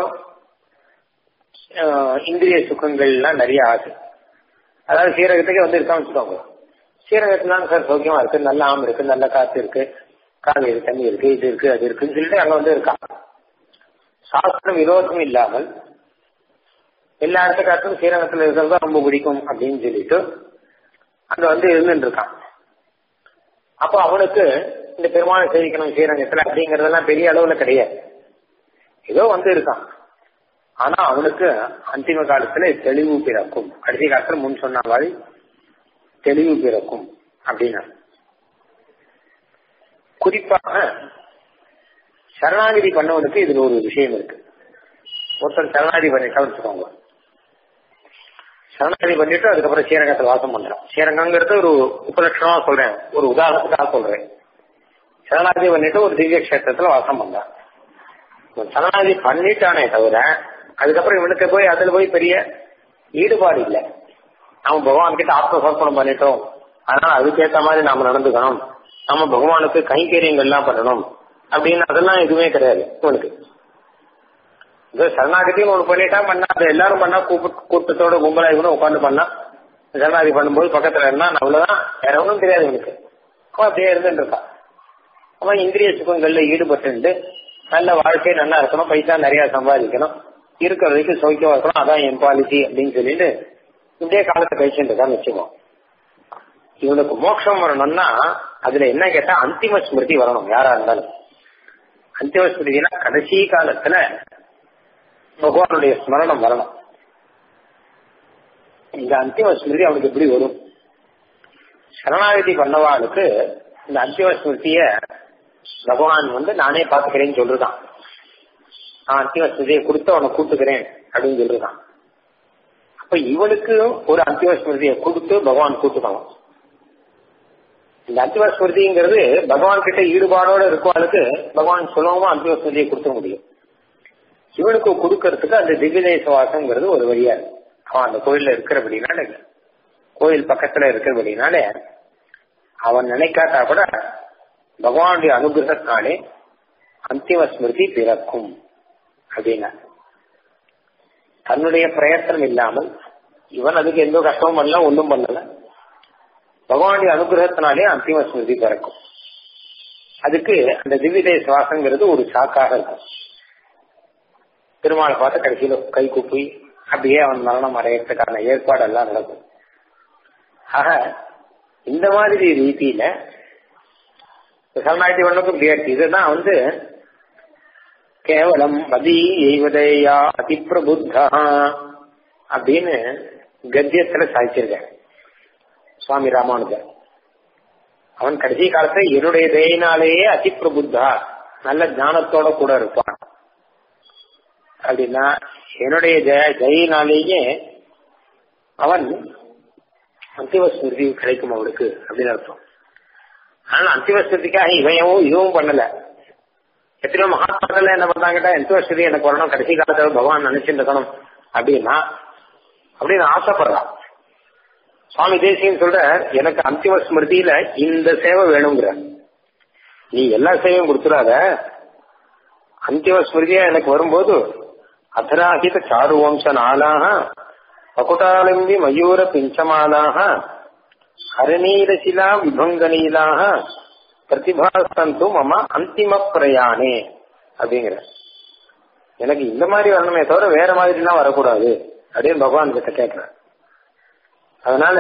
இந்திரிய சுகங்கள்லாம் நிறைய ஆசை அதாவது சீரகத்துக்கே வந்து இருக்கான்னு வச்சுக்கோங்க சீரகத்துல சார் சௌக்கியமா இருக்கு நல்ல ஆம் இருக்கு நல்ல காத்து இருக்கு காவேரி தண்ணி இருக்கு இது இருக்கு அது இருக்குன்னு சொல்லிட்டு அங்க வந்து இருக்கான் சாஸ்திர விரோதம் இல்லாமல் எல்லா இடத்துக்காட்டும் ஸ்ரீரங்கத்தில் இருக்கிறது ரொம்ப பிடிக்கும் அப்படின்னு சொல்லிட்டு அங்க வந்து இருந்துட்டு இருக்கான் அப்போ அவனுக்கு இந்த பெருமாளை சேவிக்கணும் ஸ்ரீரங்கத்துல அப்படிங்கறதெல்லாம் பெரிய அளவுல கிடையாது ஏதோ வந்து இருக்கான் ஆனா அவனுக்கு அந்திம காலத்துல தெளிவு பிறக்கும் கடைசி காலத்துல முன் சொன்ன மாதிரி தெளிவு பிறக்கும் அப்படின்னா குறிப்பாக சரணாகிதி பண்ணவனுக்கு இதுல ஒரு விஷயம் இருக்கு ஒருத்தர் சரணாகதி பண்ணிட்டா வச்சுக்கோங்க சரணாகதி பண்ணிட்டு அதுக்கப்புறம் ஸ்ரீரங்கத்தில் வாசம் பண்றான் ஸ்ரீரங்கங்கிறது ஒரு உபலட்சணமா சொல்றேன் ஒரு உதாரணத்துக்காக சொல்றேன் சரணாகதி பண்ணிட்டு ஒரு திவ்ய கஷேத்திரத்துல வாசம் பண்றான் சரணாகதி பண்ணிட்டானே தவிர அதுக்கப்புறம் இவனுக்கு போய் அதுல போய் பெரிய ஈடுபாடு இல்லை அவன் பகவான் கிட்ட ஆத்ம சமர்ப்பணம் பண்ணிட்டோம் அதனால அதுக்கேற்ற மாதிரி நாம நடந்துக்கணும் நம்ம பகவானுக்கு கைங்கரியங்கள்லாம் பண்ணணும் அப்படின்னு அதெல்லாம் எதுவுமே கிடையாது இவனுக்கு இந்த சரணாகதியும் ஒன்று பண்ணிட்டா பண்ணா அதை எல்லாரும் பண்ணா கூப்பிட்டு கூட்டத்தோட கும்பலா இவனும் உட்காந்து பண்ணா சரணாகதி பண்ணும்போது பக்கத்துல இருந்தா அவ்வளவுதான் வேற ஒன்றும் தெரியாது இவனுக்கு அவன் அப்படியே இருந்துட்டு இருக்கான் அவன் இந்திரிய சுகங்கள்ல ஈடுபட்டு நல்ல வாழ்க்கை நல்லா இருக்கணும் பைசா நிறைய சம்பாதிக்கணும் இருக்கிற வரைக்கும் சௌக்கியமா இருக்கணும் அதான் என் பாலிசி அப்படின்னு சொல்லிட்டு இப்படியே காலத்தை கழிச்சுட்டு இருக்கான்னு வச்சுக்கோ இவனுக்கு மோட்சம் வரணும்னா அதுல என்ன கேட்டா அந்திம ஸ்மிருதி வரணும் யாரா இருந்தாலும் அந்திம ஸ்மிருதினா கடைசி காலத்துல பகவானுடைய ஸ்மரணம் வரணும் இந்த அந்திம ஸ்மிருதி அவனுக்கு எப்படி வரும் சரணாகதி பண்ணவாளுக்கு இந்த அந்திம ஸ்மிருதிய பகவான் வந்து நானே பாத்துக்கிறேன்னு சொல்றான் நான் அந்திம ஸ்மிருதியை கொடுத்து அவனை கூட்டுக்கிறேன் அப்படின்னு சொல்றான் அப்ப இவனுக்கு ஒரு அந்திம ஸ்மிருதியை கொடுத்து பகவான் கூட்டுக்கணும் இந்த அந்திம ஸ்மிருதிங்கிறது பகவான் கிட்ட ஈடுபாடோட இருக்கவாளுக்கு பகவான் சுலபமா அந்திம ஸ்மிருதியை கொடுக்க முடியும் இவனுக்கு கொடுக்கறதுக்கு அந்த திவ்யதேச வாசம்ங்கிறது ஒரு வழியா இருக்கு அவன் அந்த கோயில்ல இருக்கிறபடினால கோயில் பக்கத்துல இருக்கிறபடினால அவன் நினைக்காட்டா கூட பகவானுடைய அனுகிரகத்தினாலே அந்திம ஸ்மிருதி பிறக்கும் அப்படின்னா தன்னுடைய பிரயத்தனம் இல்லாமல் இவன் அதுக்கு எந்த கஷ்டமும் பண்ணல ஒன்றும் பண்ணல பகவானுடைய அனுகிரகத்தினாலே அந்திம ஸ்மிருதி பிறக்கும் அதுக்கு அந்த திவ்யதேச சுவாசங்கிறது ஒரு சாக்காக இருக்கும் திருமாலை பார்த்து கடைசியில கை குப்பி அப்படியே அவன் மரணம் அடையறதுக்கான ஏற்பாடு எல்லாம் நடக்கும் ஆக இந்த மாதிரி ரீதியில சரணாயிரத்தி ஒண்ணுக்கும் முடியாது இதுதான் வந்து கேவலம் மதி எய்வதையா அதிப்பிரபுத்தா அப்படின்னு கத்தியத்துல சாய்ச்சிருக்காரு சுவாமி ராமானுஜர் அவன் கடைசி காலத்துல என்னுடைய தயினாலேயே அதிப்பிரபுத்தா நல்ல ஞானத்தோட கூட இருப்பான் அப்படின்னா என்னுடைய ஜெய ஜெயினாலேயே அவன் அந்திம ஸ்மிருதி கிடைக்கும் அவனுக்கு அப்படின்னு அர்த்தம் ஆனா அந்திம ஸ்மிருதிக்காக இவன் இதுவும் பண்ணல எத்தனையோ மகாத்மாக்கள் என்ன பண்ணாங்கட்டா அந்திம ஸ்மிருதி எனக்கு வரணும் கடைசி காலத்துல பகவான் நினைச்சுட்டு இருக்கணும் அப்படின்னா அப்படின்னு ஆசைப்படுறான் சுவாமி தேசியம் சொல்ற எனக்கு அந்திம ஸ்மிருதியில இந்த சேவை வேணுங்கிற நீ எல்லா சேவையும் கொடுத்துடாத அந்திம ஸ்மிருதியா எனக்கு வரும்போது அத்தராகித சாரு வம்ச நாளாக பகுட்டாலிம்பி மயூர பிஞ்சமாலாக ஹரணீரசிலா விபங்கனீலாக பிரதிபாசந்து மம அந்திம பிரயாணே அப்படிங்கிற எனக்கு இந்த மாதிரி வரணுமே தவிர வேற மாதிரிலாம் வரக்கூடாது அப்படின்னு பகவான் கிட்ட கேட்கிறேன் அதனால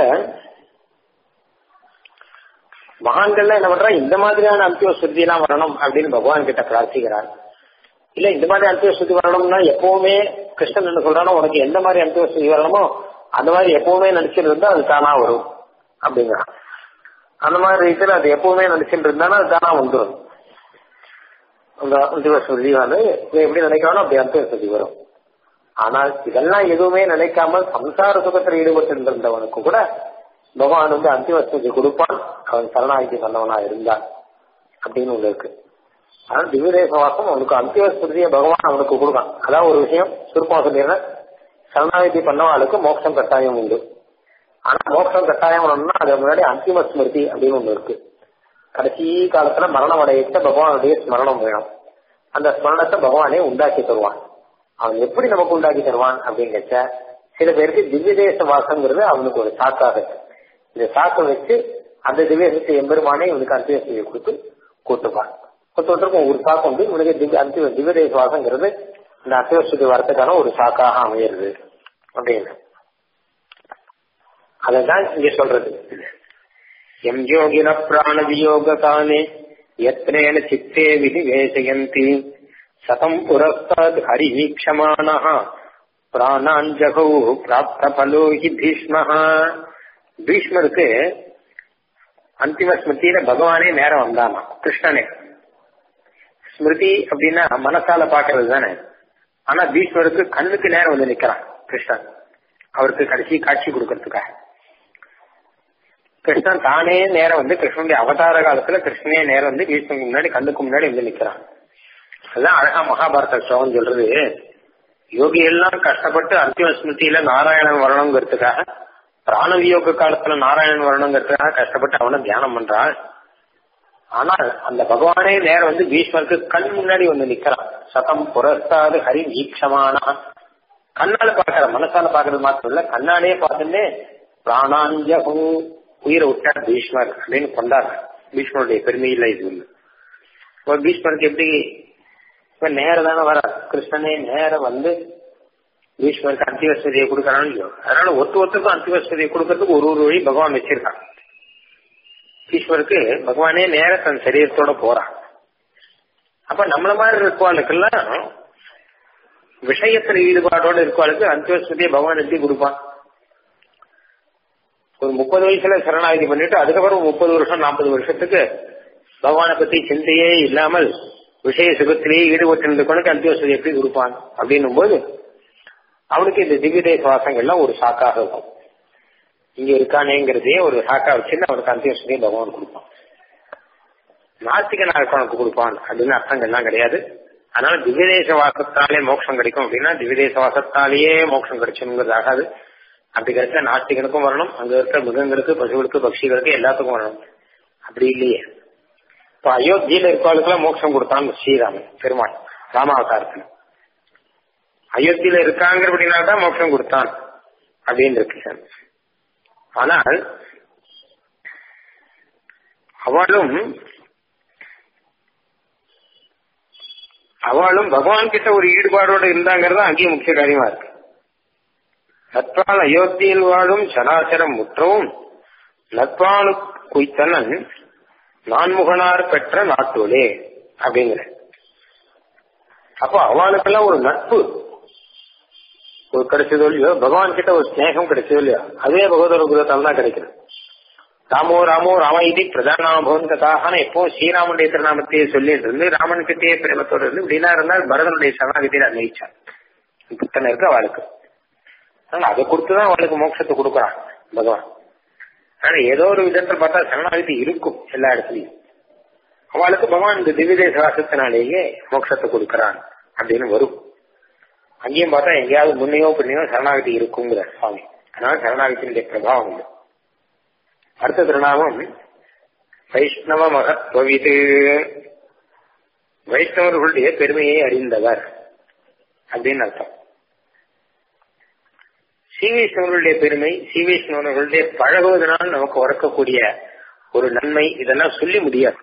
மகான்கள்லாம் என்ன பண்றா இந்த மாதிரியான அந்திம சுருதி எல்லாம் வரணும் அப்படின்னு பகவான் கிட்ட பிரார்த்திக்கிறார் இல்ல இந்த மாதிரி அந்திம சுத்தி வரணும்னா எப்பவுமே கிருஷ்ணன் என்ன சொல்றானோ உனக்கு எந்த மாதிரி அந்திம சுத்தி வரணுமோ அந்த மாதிரி எப்பவுமே நடிச்சுட்டு இருந்தா அது தானா வரும் அப்படிங்கிறான் அந்த மாதிரி ரீதியில அது எப்பவுமே நடிச்சுட்டு இருந்தாலும் அது தானா வந்துடும் அந்த அந்திம சுத்தி வந்து எப்படி நினைக்கிறானோ அப்படி அந்திம சுத்தி வரும் ஆனால் இதெல்லாம் எதுவுமே நினைக்காமல் சம்சார சுகத்தில் ஈடுபட்டு இருந்தவனுக்கு கூட பகவான் வந்து அந்திம சுத்தி கொடுப்பான் அவன் சரணாகி சொன்னவனா இருந்தான் அப்படின்னு ஒண்ணு இருக்கு ஆனால் திவ்யதேச வாசம் அவனுக்கு அந்திம ஸ்மிருதியை பகவான் அவனுக்கு கொடுக்கான் அதான் ஒரு விஷயம் சுருப்பமா சொல்லிடுறேன் சரணாகதி பண்ணவாளுக்கு மோட்சம் கட்டாயம் உண்டு ஆனா மோட்சம் கட்டாயம் வரணும்னா அது முன்னாடி அந்திம ஸ்மிருதி அப்படின்னு ஒண்ணு இருக்கு கடைசி காலத்துல மரணம் அடையிட்ட பகவானுடைய ஸ்மரணம் வேணும் அந்த ஸ்மரணத்தை பகவானே உண்டாக்கி தருவான் அவன் எப்படி நமக்கு உண்டாக்கி தருவான் அப்படிங்கச்ச சில பேருக்கு திவ்யதேச வாசங்கிறது அவனுக்கு ஒரு சாக்காக இருக்கு இந்த சாக்கை வச்சு அந்த திவ்யதேச எம்பெருமானே இவனுக்கு அந்திம ஸ்மிருதியை கொடுத்து கூட்டுப்பான் ஒருத்தருக்கும் ஒரு சாக்கு உண்டு இவனுக்கு திவ்ய அந்திம திவ்யதேச வாசங்கிறது இந்த அத்தியவசதி வரத்துக்கான ஒரு சாக்காக அமையிறது அப்படின்னு அதான் இங்க சொல்றது எம் யோகின பிராண வியோக காலே எத்தனேன சித்தே விதிவேசயந்தி சதம் புரஸ்தாத் ஹரிவீக்ஷமான பிராணாஞ்சகௌ பிராப்த பலோ ஹி பீஷ்ம பீஷ்மருக்கு அந்திம ஸ்மிருதியில பகவானே நேரம் வந்தானா கிருஷ்ணனே ஸ்மிருதி அப்படின்னா மனசால பாக்குறது தானே ஆனா பீஷ்மருக்கு கண்ணுக்கு நேரம் வந்து நிக்கிறான் கிருஷ்ணன் அவருக்கு கடைசி காட்சி கொடுக்கறதுக்காக கிருஷ்ணன் தானே நேரம் வந்து கிருஷ்ணனுடைய அவதார காலத்துல கிருஷ்ணனே நேரம் வந்து பீஷ்மனுக்கு முன்னாடி கண்ணுக்கு முன்னாடி வந்து நிக்கிறான் அதுதான் அழகா மகாபாரத ஸ்லோகம் சொல்றது யோகி எல்லாம் கஷ்டப்பட்டு அந்திம ஸ்மிருதியில நாராயணன் வரணுங்கிறதுக்காக பிராணவியோக காலத்துல நாராயணன் வரணுங்கிறதுக்காக கஷ்டப்பட்டு அவனை தியானம் பண்றான் ஆனால் அந்த பகவானே நேரம் வந்து பீஷ்மருக்கு கண் முன்னாடி வந்து நிக்கிறான் சதம் புரஸ்தாது ஹரி வீக்ஷமான கண்ணால பாக்குற மனசால பாக்குறது மாத்திரம் இல்ல கண்ணாலே பார்த்துட்டு பிராணாஞ்சகு உயிரை விட்டார் பீஷ்மர் அப்படின்னு கொண்டாடுற பீஷ்மருடைய பெருமையில இது இல்லை இப்போ பீஷ்மருக்கு எப்படி இப்ப நேரம் தானே வர கிருஷ்ணனே நேரம் வந்து பீஷ்மருக்கு அந்திவஸ்வதியை கொடுக்கறான்னு இல்லையோ அதனால ஒத்து ஒத்துக்கும் அந்திவஸ்வதியை கொடுக்கறதுக்கு ஒரு ஒரு வழி பகவான் வச்சிருக்கான் ஈஸ்வருக்கு பகவானே நேர தன் சரீரத்தோட போறான் அப்ப நம்மள மாதிரி இருக்கவாளுக்கெல்லாம் விஷயத்துல ஈடுபாடோட இருக்கவாளுக்கு அந்திவஸ்வதியை பகவான் எப்படி கொடுப்பான் ஒரு முப்பது வயசுல சரணாகதி பண்ணிட்டு அதுக்கப்புறம் முப்பது வருஷம் நாற்பது வருஷத்துக்கு பகவானை பத்தி சிந்தையே இல்லாமல் விஷய சுகத்திலேயே ஈடுபட்டு இருந்தவனுக்கு அந்திவஸ்வதி எப்படி கொடுப்பான் அப்படின்னும் போது அவனுக்கு இந்த திவ்யதேச வாசங்கள்லாம் ஒரு சாக்காக இருக்கும் இங்க இருக்கானேங்கிறதே ஒரு சாக்கா வச்சுன்னு அவனுக்கு அந்தியசுதியை பகவான் கொடுப்பான் நாஸ்திகனா இருக்கவனுக்கு கொடுப்பான் அப்படின்னு அர்த்தங்கள்லாம் கிடையாது அதனால திவ்யதேச வாசத்தாலே மோட்சம் கிடைக்கும் அப்படின்னா திவ்யதேச வாசத்தாலேயே மோட்சம் கிடைச்சுங்கிறது ஆகாது அப்படி கிடைச்சா நாஸ்திகனுக்கும் வரணும் அங்க இருக்கிற மிருகங்களுக்கு பசுகளுக்கு பட்சிகளுக்கு எல்லாத்துக்கும் வரணும் அப்படி இல்லையே இப்ப அயோத்தியில இருக்கவளுக்கெல்லாம் மோட்சம் கொடுத்தான் ஸ்ரீராமன் பெருமாள் ராமாவதாரத்தில் அயோத்தியில இருக்காங்கிறபடினால தான் மோட்சம் கொடுத்தான் அப்படின்னு இருக்கு ஆனால் அவளும் அவளும் பகவான் கிட்ட ஒரு ஈடுபாடோட இருந்தாங்கிறது அங்கேயும் முக்கிய காரியமா இருக்கு நட்பால் அயோத்தியில் வாழும் சராசரம் முற்றவும் நட்பானு குய்த்தனன் நான்முகனார் பெற்ற நாட்டோலே அப்படிங்கிற அப்போ அவளுக்கெல்லாம் ஒரு நட்பு ஒரு கிடைச்சதோ இல்லையோ பகவான் கிட்ட ஒரு ஸ்நேகம் கிடைச்சதோ இல்லையோ அதே பகவதோட குலத்தால் தான் கிடைக்கிறது ராமோ ராமோ ராம இது பிரதானாபவன் கதாகன எப்போ ஸ்ரீராமனுடைய திருநாமத்தையே சொல்லிட்டு இருந்து ராமன் கிட்டேயே பிரேமத்தோடு இருந்து இப்படின்னா இருந்தால் பரதனுடைய சரணாகத்தையில் அன்வயிச்சான் புத்தனை இருக்கு அவளுக்கு அதனால அதை கொடுத்துதான் அவளுக்கு மோட்சத்தை கொடுக்குறான் பகவான் ஆனா ஏதோ ஒரு விதத்தில் பார்த்தா சரணாகதி இருக்கும் எல்லா இடத்துலயும் அவளுக்கு பகவான் இந்த திவ்யதேச வாசத்தினாலேயே மோட்சத்தை கொடுக்கறான் அப்படின்னு வரும் அங்கேயும் பார்த்தா எங்கேயாவது முன்னையோ பின்னையோ சரணாகதி இருக்குங்கிற சுவாமி அதனால சரணாகத்தினுடைய பிரபாவம் உண்டு அடுத்த திருநாமம் வைஷ்ணவ மகத்வவிது வைஷ்ணவர்களுடைய பெருமையை அறிந்தவர் அப்படின்னு அர்த்தம் சீவைஷ்ணவர்களுடைய பெருமை சீவைஷ்ணவர்களுடைய பழகுவதனால் நமக்கு உறக்கக்கூடிய ஒரு நன்மை இதெல்லாம் சொல்லி முடியாது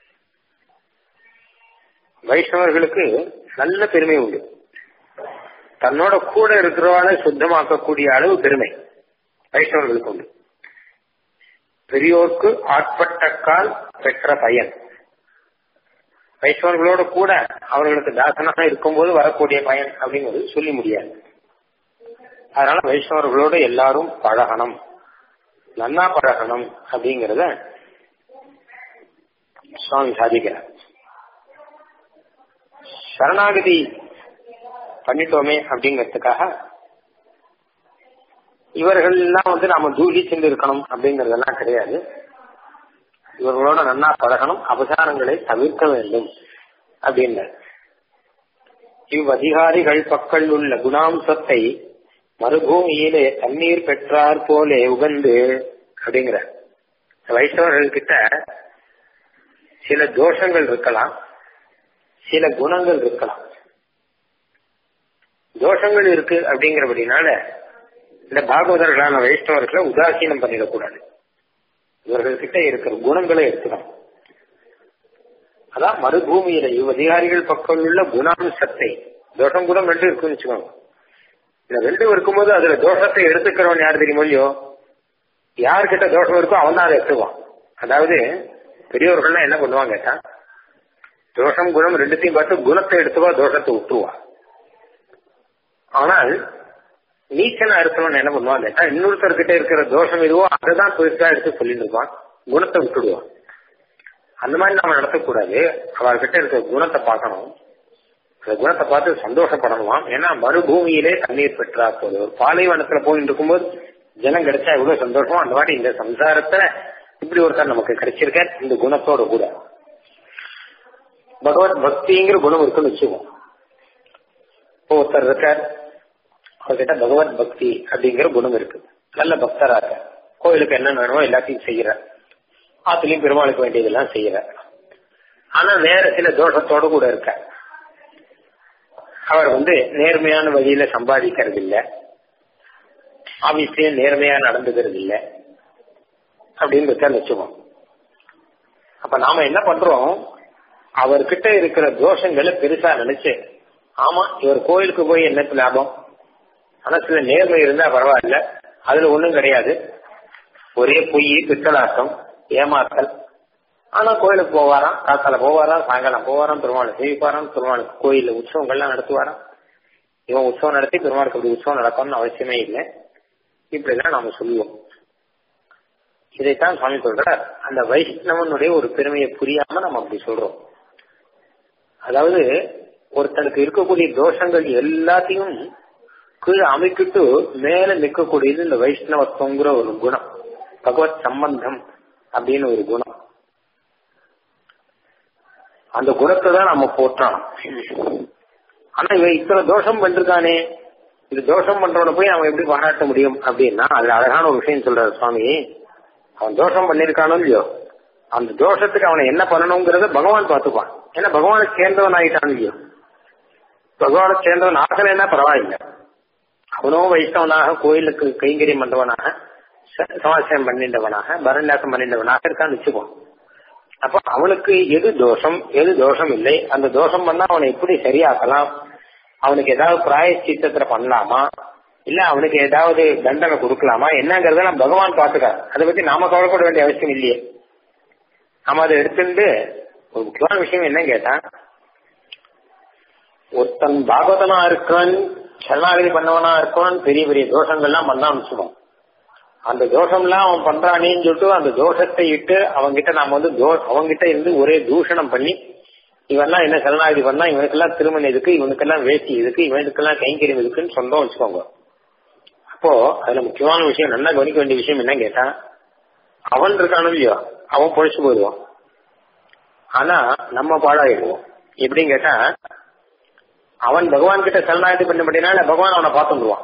வைஷ்ணவர்களுக்கு நல்ல பெருமை உண்டு தன்னோட கூட இருக்கிறவாளை சுத்தமாக்கக்கூடிய அளவு பெருமை வைஷ்ணவர்களுக்கு உண்டு பெரியோர்க்கு ஆட்பட்ட கால் பெற்ற பயன் வைஷ்ணவர்களோட கூட அவர்களுக்கு தாசனாக இருக்கும்போது வரக்கூடிய பயன் அப்படிங்கிறது சொல்லி முடியாது அதனால வைஷ்ணவர்களோட எல்லாரும் பழகணும் நன்னா பழகணும் அப்படிங்கறத சுவாமி சாதிக்கிறார் சரணாகதி பண்ணிட்டோமே அப்படிங்கிறதுக்காக இவர்கள் எல்லாம் வந்து நாம தூளி சென்று இருக்கணும் அப்படிங்கறதெல்லாம் கிடையாது இவர்களோட நன்னா பழகணும் அபசாரங்களை தவிர்க்க வேண்டும் அப்படின்னு இவ் அதிகாரிகள் பக்கல் உள்ள குணாம்சத்தை மறுபூமியிலே தண்ணீர் பெற்றார் போலே உகந்து அப்படிங்கிற வைஷ்ணவர்கள் கிட்ட சில தோஷங்கள் இருக்கலாம் சில குணங்கள் இருக்கலாம் தோஷங்கள் இருக்கு அப்படிங்கிறபடினால இந்த பாகவதர்களான வைஷ்ணவர்களை உதாசீனம் பண்ணிடக்கூடாது இவர்கள்கிட்ட இருக்கிற குணங்களை எடுத்துக்கணும் அதான் மறுபூமியில இவ் அதிகாரிகள் பக்கம் உள்ள குணாம்சத்தை தோஷம் குணம் ரெண்டு இருக்குன்னு வச்சுக்கோங்க இந்த ரெண்டும் இருக்கும்போது அதுல தோஷத்தை எடுத்துக்கிறவன் யார் தெரியுமோ இல்லையோ யார்கிட்ட தோஷம் இருக்கோ அவன் தான் அதை எடுத்துவான் அதாவது பெரியவர்கள்லாம் என்ன பண்ணுவாங்க கேட்டா தோஷம் குணம் ரெண்டுத்தையும் பார்த்து குணத்தை எடுத்துவா தோஷத்தை விட்டுருவா ஆனால் நீச்சனா இருக்கிறவன் என்ன பண்ணுவான் கேட்டா இன்னொருத்தர்கிட்ட இருக்கிற தோஷம் எதுவோ அதை தான் பெருசா எடுத்து சொல்லிட்டு இருப்பான் குணத்தை விட்டுடுவான் அந்த மாதிரி நாம நடத்தக்கூடாது அவர்கிட்ட இருக்கிற குணத்தை பார்க்கணும் அந்த குணத்தை பார்த்து சந்தோஷப்படணுமாம் ஏன்னா மறுபூமியிலே தண்ணீர் பெற்றா போது ஒரு பாலைவனத்துல போயிட்டு இருக்கும்போது ஜனம் கிடைச்சா எவ்வளவு சந்தோஷமோ அந்த மாதிரி இந்த சம்சாரத்துல இப்படி ஒருத்தர் நமக்கு கிடைச்சிருக்க இந்த குணத்தோட கூட பகவத் பக்திங்கிற குணம் இருக்குன்னு வச்சுக்கோம் இப்போ ஒருத்தர் இருக்கார் அவர்கிட்ட பகவத் பக்தி அப்படிங்கிற குணம் இருக்கு நல்ல பக்தரா இருக்க கோயிலுக்கு என்ன வேணுமோ எல்லாத்தையும் செய்யற ஆத்துலயும் பெருமாளுக்கு வேண்டியதெல்லாம் செய்யற ஆனா வேற சில தோஷத்தோட கூட இருக்க அவர் வந்து நேர்மையான வழியில சம்பாதிக்கிறது இல்ல ஆபீஸ்லயும் நேர்மையா நடந்துக்கிறது இல்ல அப்படின்னு வச்சுக்கோம் அப்ப நாம என்ன பண்றோம் அவர்கிட்ட இருக்கிற தோஷங்களை பெருசா நினைச்சு ஆமா இவர் கோயிலுக்கு போய் என்ன லாபம் மனசுல நேர்மை இருந்தா பரவாயில்ல அதுல ஒண்ணும் கிடையாது ஒரே பொய் பித்தலாட்டம் ஏமாத்தல் ஆனா கோயிலுக்கு போவாராம் காத்தால போவாராம் சாயங்காலம் போவாராம் பெருமாளை சேவிப்பாராம் பெருமாளுக்கு கோயில்ல உற்சவங்கள்லாம் நடத்துவாராம் இவன் உற்சவம் நடத்தி பெருமாளுக்கு அப்படி உற்சவம் நடக்கணும்னு அவசியமே இல்லை இப்படி எல்லாம் நாம சொல்லுவோம் இதைத்தான் சுவாமி சொல்றார் அந்த வைஷ்ணவனுடைய ஒரு பெருமையை புரியாம நம்ம அப்படி சொல்றோம் அதாவது ஒருத்தனுக்கு இருக்கக்கூடிய தோஷங்கள் எல்லாத்தையும் கீழே அமைக்கிட்டு மேல நிற்கக்கூடியது இந்த வைஷ்ணவத்துவங்கிற ஒரு குணம் பகவத் சம்பந்தம் அப்படின்னு ஒரு குணம் அந்த குணத்தை தான் நம்ம போற்றணும் ஆனா இவன் இத்தனை தோஷம் பண்ணிருக்கானே இது தோஷம் பண்றவன போய் அவன் எப்படி பாராட்ட முடியும் அப்படின்னா அதுல அழகான ஒரு விஷயம் சொல்றாரு சுவாமி அவன் தோஷம் பண்ணிருக்கானோ இல்லையோ அந்த தோஷத்துக்கு அவனை என்ன பண்ணணுங்கிறத பகவான் பார்த்துப்பான் ஏன்னா பகவானை சேர்ந்தவன் ஆயிட்டான் இல்லையோ பகவானை சேர்ந்தவன் ஆகலைன்னா பரவாயில்லை அவனும் வைஷ்ணவனாக கோயிலுக்கு கைங்கரியம் பண்றவனாக சமாச்சாரம் பண்ணிட்டவனாக பரநியாசம் பண்ணிட்டவனாக இருக்கான்னு வச்சுக்குவான் அப்ப அவனுக்கு எது தோஷம் எது தோஷம் இல்லை அந்த தோஷம் பண்ணா அவனை எப்படி சரியாக்கலாம் அவனுக்கு ஏதாவது பிராயச்சித்தத்துல பண்ணலாமா இல்ல அவனுக்கு ஏதாவது தண்டனை கொடுக்கலாமா என்னங்கறத நம்ம பகவான் பாத்துக்காரு அதை பத்தி நாம கவலைப்பட வேண்டிய அவசியம் இல்லையே நாம அதை எடுத்துட்டு ஒரு முக்கியமான விஷயம் என்ன கேட்டா ஒருத்தன் பாகவதனா இருக்கான் சரணாகதி பண்ணவனா இருக்கான் பெரிய பெரிய தோஷங்கள்லாம் பண்ணான்னு வச்சுக்கோம் அந்த தோஷம்லாம் அவன் பண்றானேன்னு சொல்லிட்டு அந்த தோஷத்தை இட்டு அவங்கிட்ட நாம வந்து அவங்கிட்ட இருந்து ஒரே தூஷணம் பண்ணி இவெல்லாம் என்ன சரணாகதி பண்ணா இவனுக்கெல்லாம் திருமணம் எதுக்கு இவனுக்கெல்லாம் வேட்டி எதுக்கு இவனுக்கெல்லாம் கைங்கரியம் எதுக்குன்னு சொந்தம் வச்சுக்கோங்க அப்போ அதுல முக்கியமான விஷயம் நல்லா கவனிக்க வேண்டிய விஷயம் என்ன கேட்டா அவன் இருக்கானோ இல்லையோ அவன் பொழைச்சு போயிடுவான் ஆனா நம்ம பாழாயிடுவோம் எப்படின்னு கேட்டா அவன் பகவான் கிட்ட சரணாகதி பண்ண முடியினால பகவான் அவனை பார்த்துடுவான்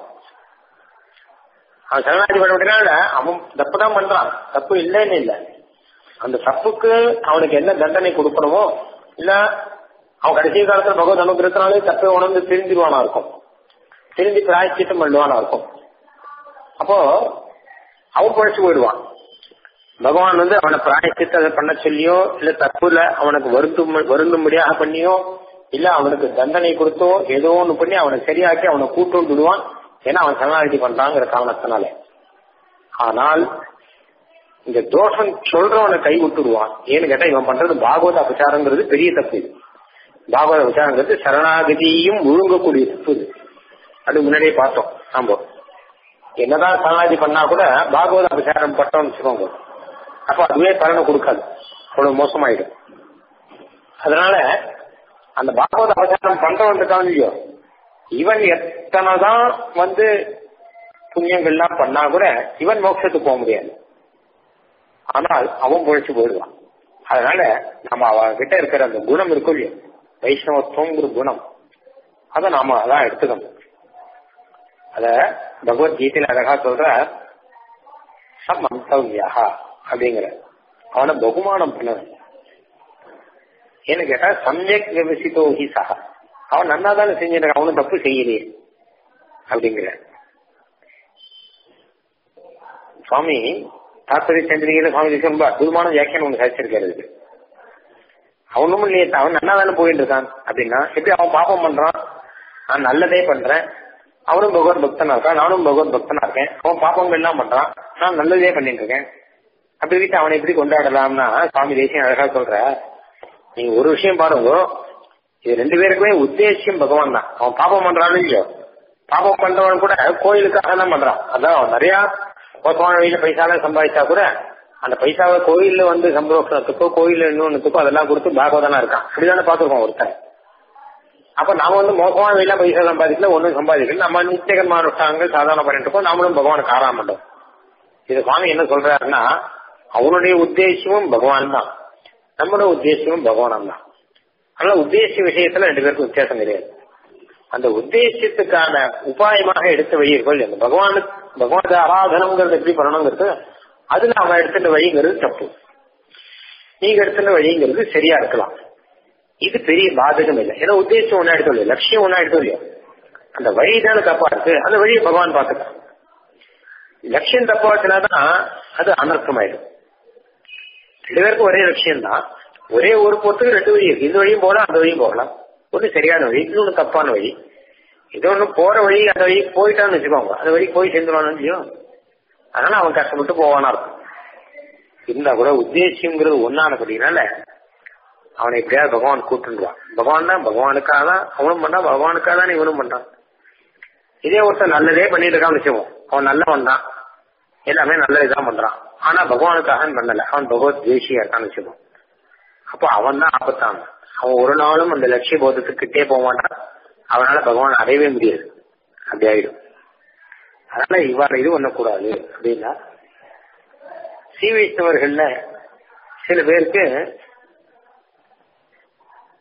அவன் சரணாகதி பண்ண முடியினால அவன் தப்பு தான் பண்றான் தப்பு இல்லைன்னு இல்லை அந்த தப்புக்கு அவனுக்கு என்ன தண்டனை கொடுக்கணுமோ இல்ல அவன் கடைசி காலத்துல பகவத் அனுகிரகத்தினாலே தப்பை உணர்ந்து திருந்திடுவானா இருக்கும் திருந்தி பிராய்ச்சித்தம் பண்ணுவானா இருக்கும் அப்போ அவன் பழிச்சு போயிடுவான் பகவான் வந்து அவனை பிராயச்சித்த பண்ண சொல்லியோ இல்ல தப்புல அவனுக்கு வருந்தும் வருந்தும்படியாக பண்ணியோ இல்ல அவனுக்கு தண்டனை கொடுத்தோ ஏதோ ஒண்ணு பண்ணி அவனை சரியாக்கி அவனை கூட்டு விடுவான் ஏன்னா அவன் சரணாகதி பண்றாங்கிற காரணத்தினால ஆனால் இந்த தோஷம் சொல்றவனை கை விட்டுடுவான் ஏன்னு கேட்டா இவன் பண்றது பாகவத அபச்சாரங்கிறது பெரிய தப்பு இது பாகவத அபச்சாரங்கிறது சரணாகதியும் ஒழுங்கக்கூடிய தப்பு இது அது முன்னாடியே பார்த்தோம் நாம என்னதான் சரணாகதி பண்ணா கூட பாகவத அபச்சாரம் பட்டோம்னு வச்சுக்கோங்க அப்ப அதுவே பலனை கொடுக்காது அவ்வளவு மோசமாயிடும் அதனால அந்த பாகவத அபச்சாரம் பண்றவன் இருக்கான் இல்லையோ இவன் எத்தனைதான் வந்து புண்ணியங்கள்லாம் பண்ணா கூட இவன் மோட்சத்துக்கு போக முடியாது ஆனால் அவன் பொழைச்சு போயிடுவான் அதனால நம்ம அவகிட்ட இருக்கிற அந்த குணம் இருக்கும் இல்லையோ வைஷ்ணவத்துவங்கிற குணம் அதை நாம அதான் எடுத்துக்கணும் அத பகவத்கீதையில அழகா சொல்ற சமந்தவ்யா அப்படிங்கிற அவனை பகுமானம் பண்ணணும் ஏன்னு கேட்டா சமயக் விவசித்தோ ஹி சஹா அவன் நன்னா தானே செஞ்சிருக்கான் அவனும் தப்பு செய்யலையே அப்படிங்கிற சுவாமி தாத்பரிய சந்திரிகையில சுவாமி தேசியம் ரொம்ப அற்புதமான வியாக்கியானம் ஒன்று சாதிச்சிருக்காரு இதுக்கு அவனும் இல்லையே அவன் நல்லா தானே போயிட்டு இருக்கான் அப்படின்னா எப்படி அவன் பாப்பம் பண்றான் நான் நல்லதே பண்றேன் அவனும் பகவத் பக்தனா இருக்கான் நானும் பகவத் பக்தனா இருக்கேன் அவன் பாப்பங்கள் எல்லாம் பண்றான் நான் நல்லதே பண்ணிட்டு இருக்கேன் அப்படி வீட்டு அவனை எப்படி கொண்டாடலாம்னா சுவாமி தேசியம் அழகா சொல்ற நீங்க ஒரு விஷயம் பாருங்க இது ரெண்டு பேருக்குமே உத்தேசியம் பகவான் தான் அவன் பாப்பம் பண்றான்னு இல்லையோ பாப்பம் பண்றவன் கூட கோயிலுக்காக தான் பண்றான் அதான் அவன் நிறைய மோசமான வழியில பைசாலாம் சம்பாதிச்சா கூட அந்த பைசாவை கோயில்ல வந்து சம்பரோஷத்துக்கோ கோயில்ல இன்னொன்னுக்கோ அதெல்லாம் கொடுத்து பாகவதனா இருக்கான் அப்படிதானே பாத்துருக்கோம் ஒருத்தர் அப்ப நாம வந்து மோசமான வழியில பைசா சம்பாதிக்கல ஒன்னும் சம்பாதிக்கல நம்ம நித்தியகர்மான அனுஷ்டானங்கள் சாதாரண பண்ணிட்டு இருக்கோம் நாமளும் பகவானுக்கு ஆறாம மாட்டோம் இது சுவாமி என்ன சொல்றாருன்னா அவனுடைய உத்தேசமும் பகவான் தான் நம்மளோட உத்தேசமும் பகவான் தான் அதனால உத்தேச விஷயத்துல ரெண்டு பேருக்கும் வித்தியாசம் கிடையாது அந்த உத்தேசத்துக்கான உபாயமாக எடுத்த வழி இருக்கும் அந்த பகவானுக்கு பகவானுக்கு ஆராதனங்கிறது எப்படி பண்ணணுங்கிறது அதுல அவன் எடுத்துட்ட வழிங்கிறது தப்பு நீங்க எடுத்துட்ட வழிங்கிறது சரியா இருக்கலாம் இது பெரிய பாதகம் இல்லை ஏன்னா உத்தேசம் ஒன்னா எடுத்தோம் இல்லையா லட்சியம் ஒன்னா எடுத்தோம் இல்லையா அந்த வழி தானே தப்பா இருக்கு அந்த வழியை பகவான் பார்த்துக்கலாம் லட்சியம் தப்பா வச்சுனாதான் அது அனர்த்தமாயிடும் ரெண்டு பேருக்கும் ஒரே லட்சியம் தான் ஒரே ஒரு பொறுத்துக்கு ரெண்டு வழி இருக்கு இந்த வழியும் போகலாம் அந்த வழியும் போகலாம் ஒண்ணு சரியான வழி இன்னொன்னு தப்பான வழி இது ஒண்ணு போற வழி அந்த வழி போயிட்டான்னு வச்சுக்கோங்க அந்த வழி போய் சேர்ந்துருவானு இல்லையோ அதனால அவன் கஷ்டப்பட்டு போவானா இருக்கும் இருந்தா கூட உத்தேசியங்கிறது ஒன்னானபடினால அவனை எப்படியாவது பகவான் கூட்டுருவான் பகவான் தான் பகவானுக்காக தான் அவனும் பண்ணா பகவானுக்காக தான் இவனும் பண்றான் இதே ஒருத்தர் நல்லதே பண்ணிட்டு இருக்கான்னு வச்சுக்கோம் அவன் நல்லவன் தான் எல்லாமே நல்ல இதான் பண்றான் ஆனா பகவானுக்காக பண்ணல அவன் பகவத் தேசியா இருக்கான்னு வச்சுக்கோம் அப்போ அவன் தான் ஆபத்தான் அவன் ஒரு நாளும் அந்த லட்சிய போதத்துக்கு கிட்டே போக மாட்டான் அவனால பகவான் அடையவே முடியாது அப்படி ஆயிடும் அதனால இவ்வாறு இது பண்ணக்கூடாது அப்படின்னா ஸ்ரீ வைஷ்ணவர்கள்ல சில பேருக்கு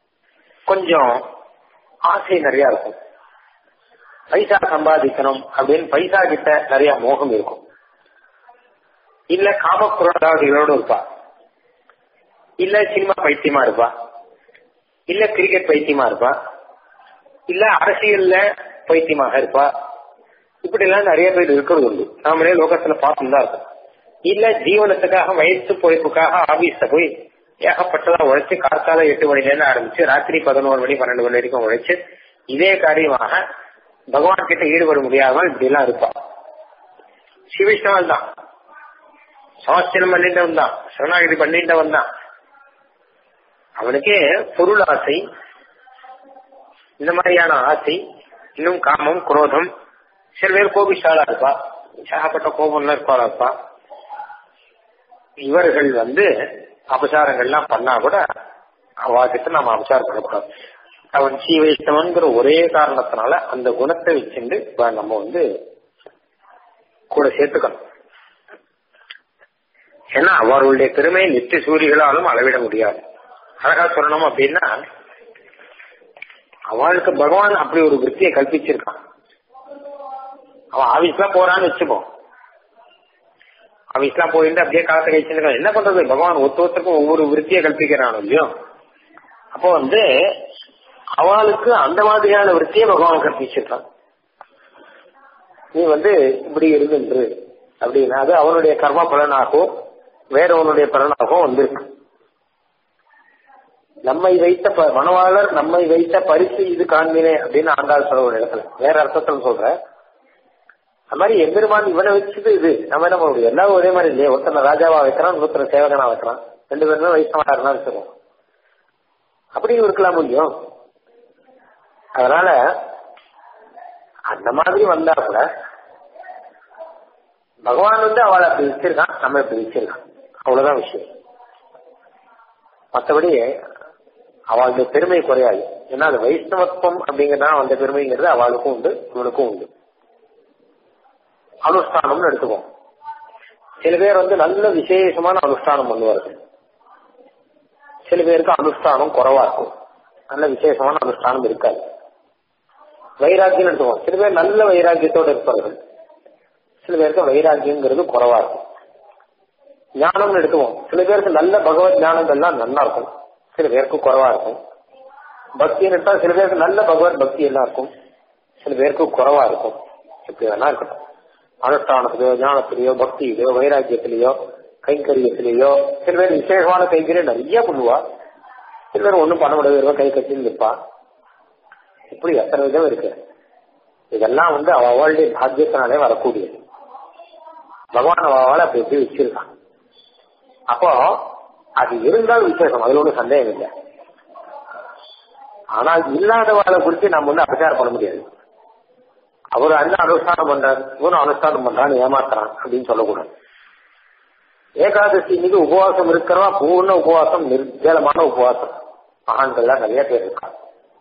கொஞ்சம் ஆசை நிறைய இருக்கும் பைசா சம்பாதிக்கணும் அப்படின்னு பைசா கிட்ட நிறைய மோகம் இருக்கும் இல்ல காமக்குரடாதிகளோடு இருப்பா இல்ல சினிமா பைத்தியமா இருப்பா இல்ல கிரிக்கெட் பைத்தியமா இருப்பா இல்ல அரசியல்ல பைத்தியமாக இருப்பா இப்படி எல்லாம் நிறைய பேர் இருக்கிறது உண்டு நாமளே லோகத்துல பார்த்துதான் தான் இருக்கும் இல்ல ஜீவனத்துக்காக வயசு பொழைப்புக்காக ஆபீஸ்ல போய் ஏகப்பட்டதா உழைச்சு காத்தால எட்டு மணில இருந்து ஆரம்பிச்சு ராத்திரி பதினோரு மணி பன்னெண்டு மணி வரைக்கும் உழைச்சு இதே காரியமாக பகவான் கிட்ட ஈடுபட முடியாமல் இப்படி எல்லாம் இருப்பா சிவிஷ்ணவன் தான் சமஸ்திரம் பண்ணிட்டவன் தான் சரணாகிதி பண்ணிட்டவன் தான் அவனுக்கே பொருள் ஆசை இந்த மாதிரியான ஆசை இன்னும் காமம் குரோதம் சில பேர் கோபிஷாலா இருப்பா ஏகப்பட்ட கோபம்லாம் இருப்பாளா இருப்பா இவர்கள் வந்து அபசாரங்கள்லாம் பண்ணா கூட அவாகிட்ட நாம அபசாரம் பண்ணக்கூடாது அவன் சீ வைஷ்ணவன்கிற ஒரே காரணத்தினால அந்த குணத்தை வச்சுட்டு நம்ம வந்து கூட சேர்த்துக்கணும் ஏன்னா அவர்களுடைய பெருமை நித்திய சூரியர்களாலும் அளவிட முடியாது அழகா சொல்லணும் அப்படின்னா அவளுக்கு பகவான் அப்படி ஒரு விற்த்தியை கல்பிச்சிருக்கான் அவன் ஆபீஸ்லாம் போறான்னு வச்சுப்போம் ஆபீஸ்லாம் போயிட்டு அப்படியே காலத்தை கழிச்சுருக்கான் என்ன பண்றது பகவான் ஒத்து ஒருத்தருக்கும் ஒவ்வொரு விற்த்தியை கல்பிக்கிறான் இல்லையோ அப்போ வந்து அவளுக்கு அந்த மாதிரியான விற்த்தியை பகவான் கற்பிச்சிருக்கான் நீ வந்து இப்படி இருந்துன்று அப்படின்னா அது அவனுடைய கர்ம பலனாகவும் வேறவனுடைய பலனாகவும் வந்திருக்கு நம்மை வைத்த மனவாளர் நம்மை வைத்த பரிசு இது காண்பினே அப்படின்னு ஆண்டாள் சொல்ற ஒரு இடத்துல வேற அர்த்தத்தில் சொல்ற அது மாதிரி எம்பெருமான் இவனை வச்சது இது நம்ம என்ன பண்ண முடியும் எல்லாரும் ஒரே மாதிரி இல்லையே ஒருத்தனை ராஜாவா வைக்கிறான் ஒருத்தனை சேவகனா வைக்கிறான் ரெண்டு பேருமே வைஷ்ணவா இருந்தா வச்சுக்கோம் அப்படி இருக்கலாம் முடியும் அதனால அந்த மாதிரி வந்தா கூட பகவான் வந்து அவளை அப்படி வச்சிருக்கான் நம்ம இப்படி வச்சிருக்கான் அவ்வளவுதான் விஷயம் மற்றபடி அவளுடைய பெருமை குறையாது ஏன்னா அது வைஷ்ணவத்துவம் அப்படிங்கிறதா அந்த பெருமைங்கிறது அவளுக்கும் உண்டு இவனுக்கும் உண்டு அனுஷ்டானம்னு எடுத்துக்குவோம் சில பேர் வந்து நல்ல விசேஷமான அனுஷ்டானம் பண்ணுவார்கள் சில பேருக்கு அனுஷ்டானம் குறைவா இருக்கும் நல்ல விசேஷமான அனுஷ்டானம் இருக்காது வைராக்கியம் எடுத்துக்குவோம் சில பேர் நல்ல வைராக்கியத்தோடு இருப்பார்கள் சில பேருக்கு வைராக்கியங்கிறது குறைவா இருக்கும் ஞானம்னு எடுத்துவோம் சில பேருக்கு நல்ல பகவத் ஞானங்கள்லாம் நல்லா இருக்கும் சில பேருக்கு குறைவா இருக்கும் பக்தின்னு எடுத்தா சில பேருக்கு நல்ல பகவத் பக்தி எல்லாம் இருக்கும் சில பேருக்கு குறைவா இருக்கும் எப்படி வேணா இருக்கட்டும் அனுஷ்டானத்திலேயோ ஞானத்திலேயோ பக்தியிலையோ வைராக்கியத்திலேயோ கைங்கரியத்திலேயோ சில பேர் விசேஷமான கைங்கரியம் நிறைய பண்ணுவா சில பேர் ஒன்றும் பண்ண முடியாது கை கட்டின்னு நிற்பா இப்படி எத்தனை விதம் இருக்கு இதெல்லாம் வந்து அவளுடைய பாக்கியத்தினாலே வரக்கூடியது பகவான் அவளை அப்படி எப்படி வச்சிருக்கான் அப்போ அது இருந்தால் விசேஷம் அதுல ஒன்றும் சந்தேகம் இல்லை ஆனால் இல்லாதவாளை குறித்து நம்ம வந்து அபச்சாரம் பண்ண முடியாது அவர் அந்த அனுஷ்டானம் பண்றாரு இவனும் அனுஷ்டானம் பண்றான்னு ஏமாத்துறான் அப்படின்னு சொல்லக்கூடாது ஏகாதசி மீது உபவாசம் இருக்கிறவா பூர்ண உபவாசம் நிர்ஜலமான உபவாசம் மகான்கள்லாம் நிறைய பேர் இருக்காங்க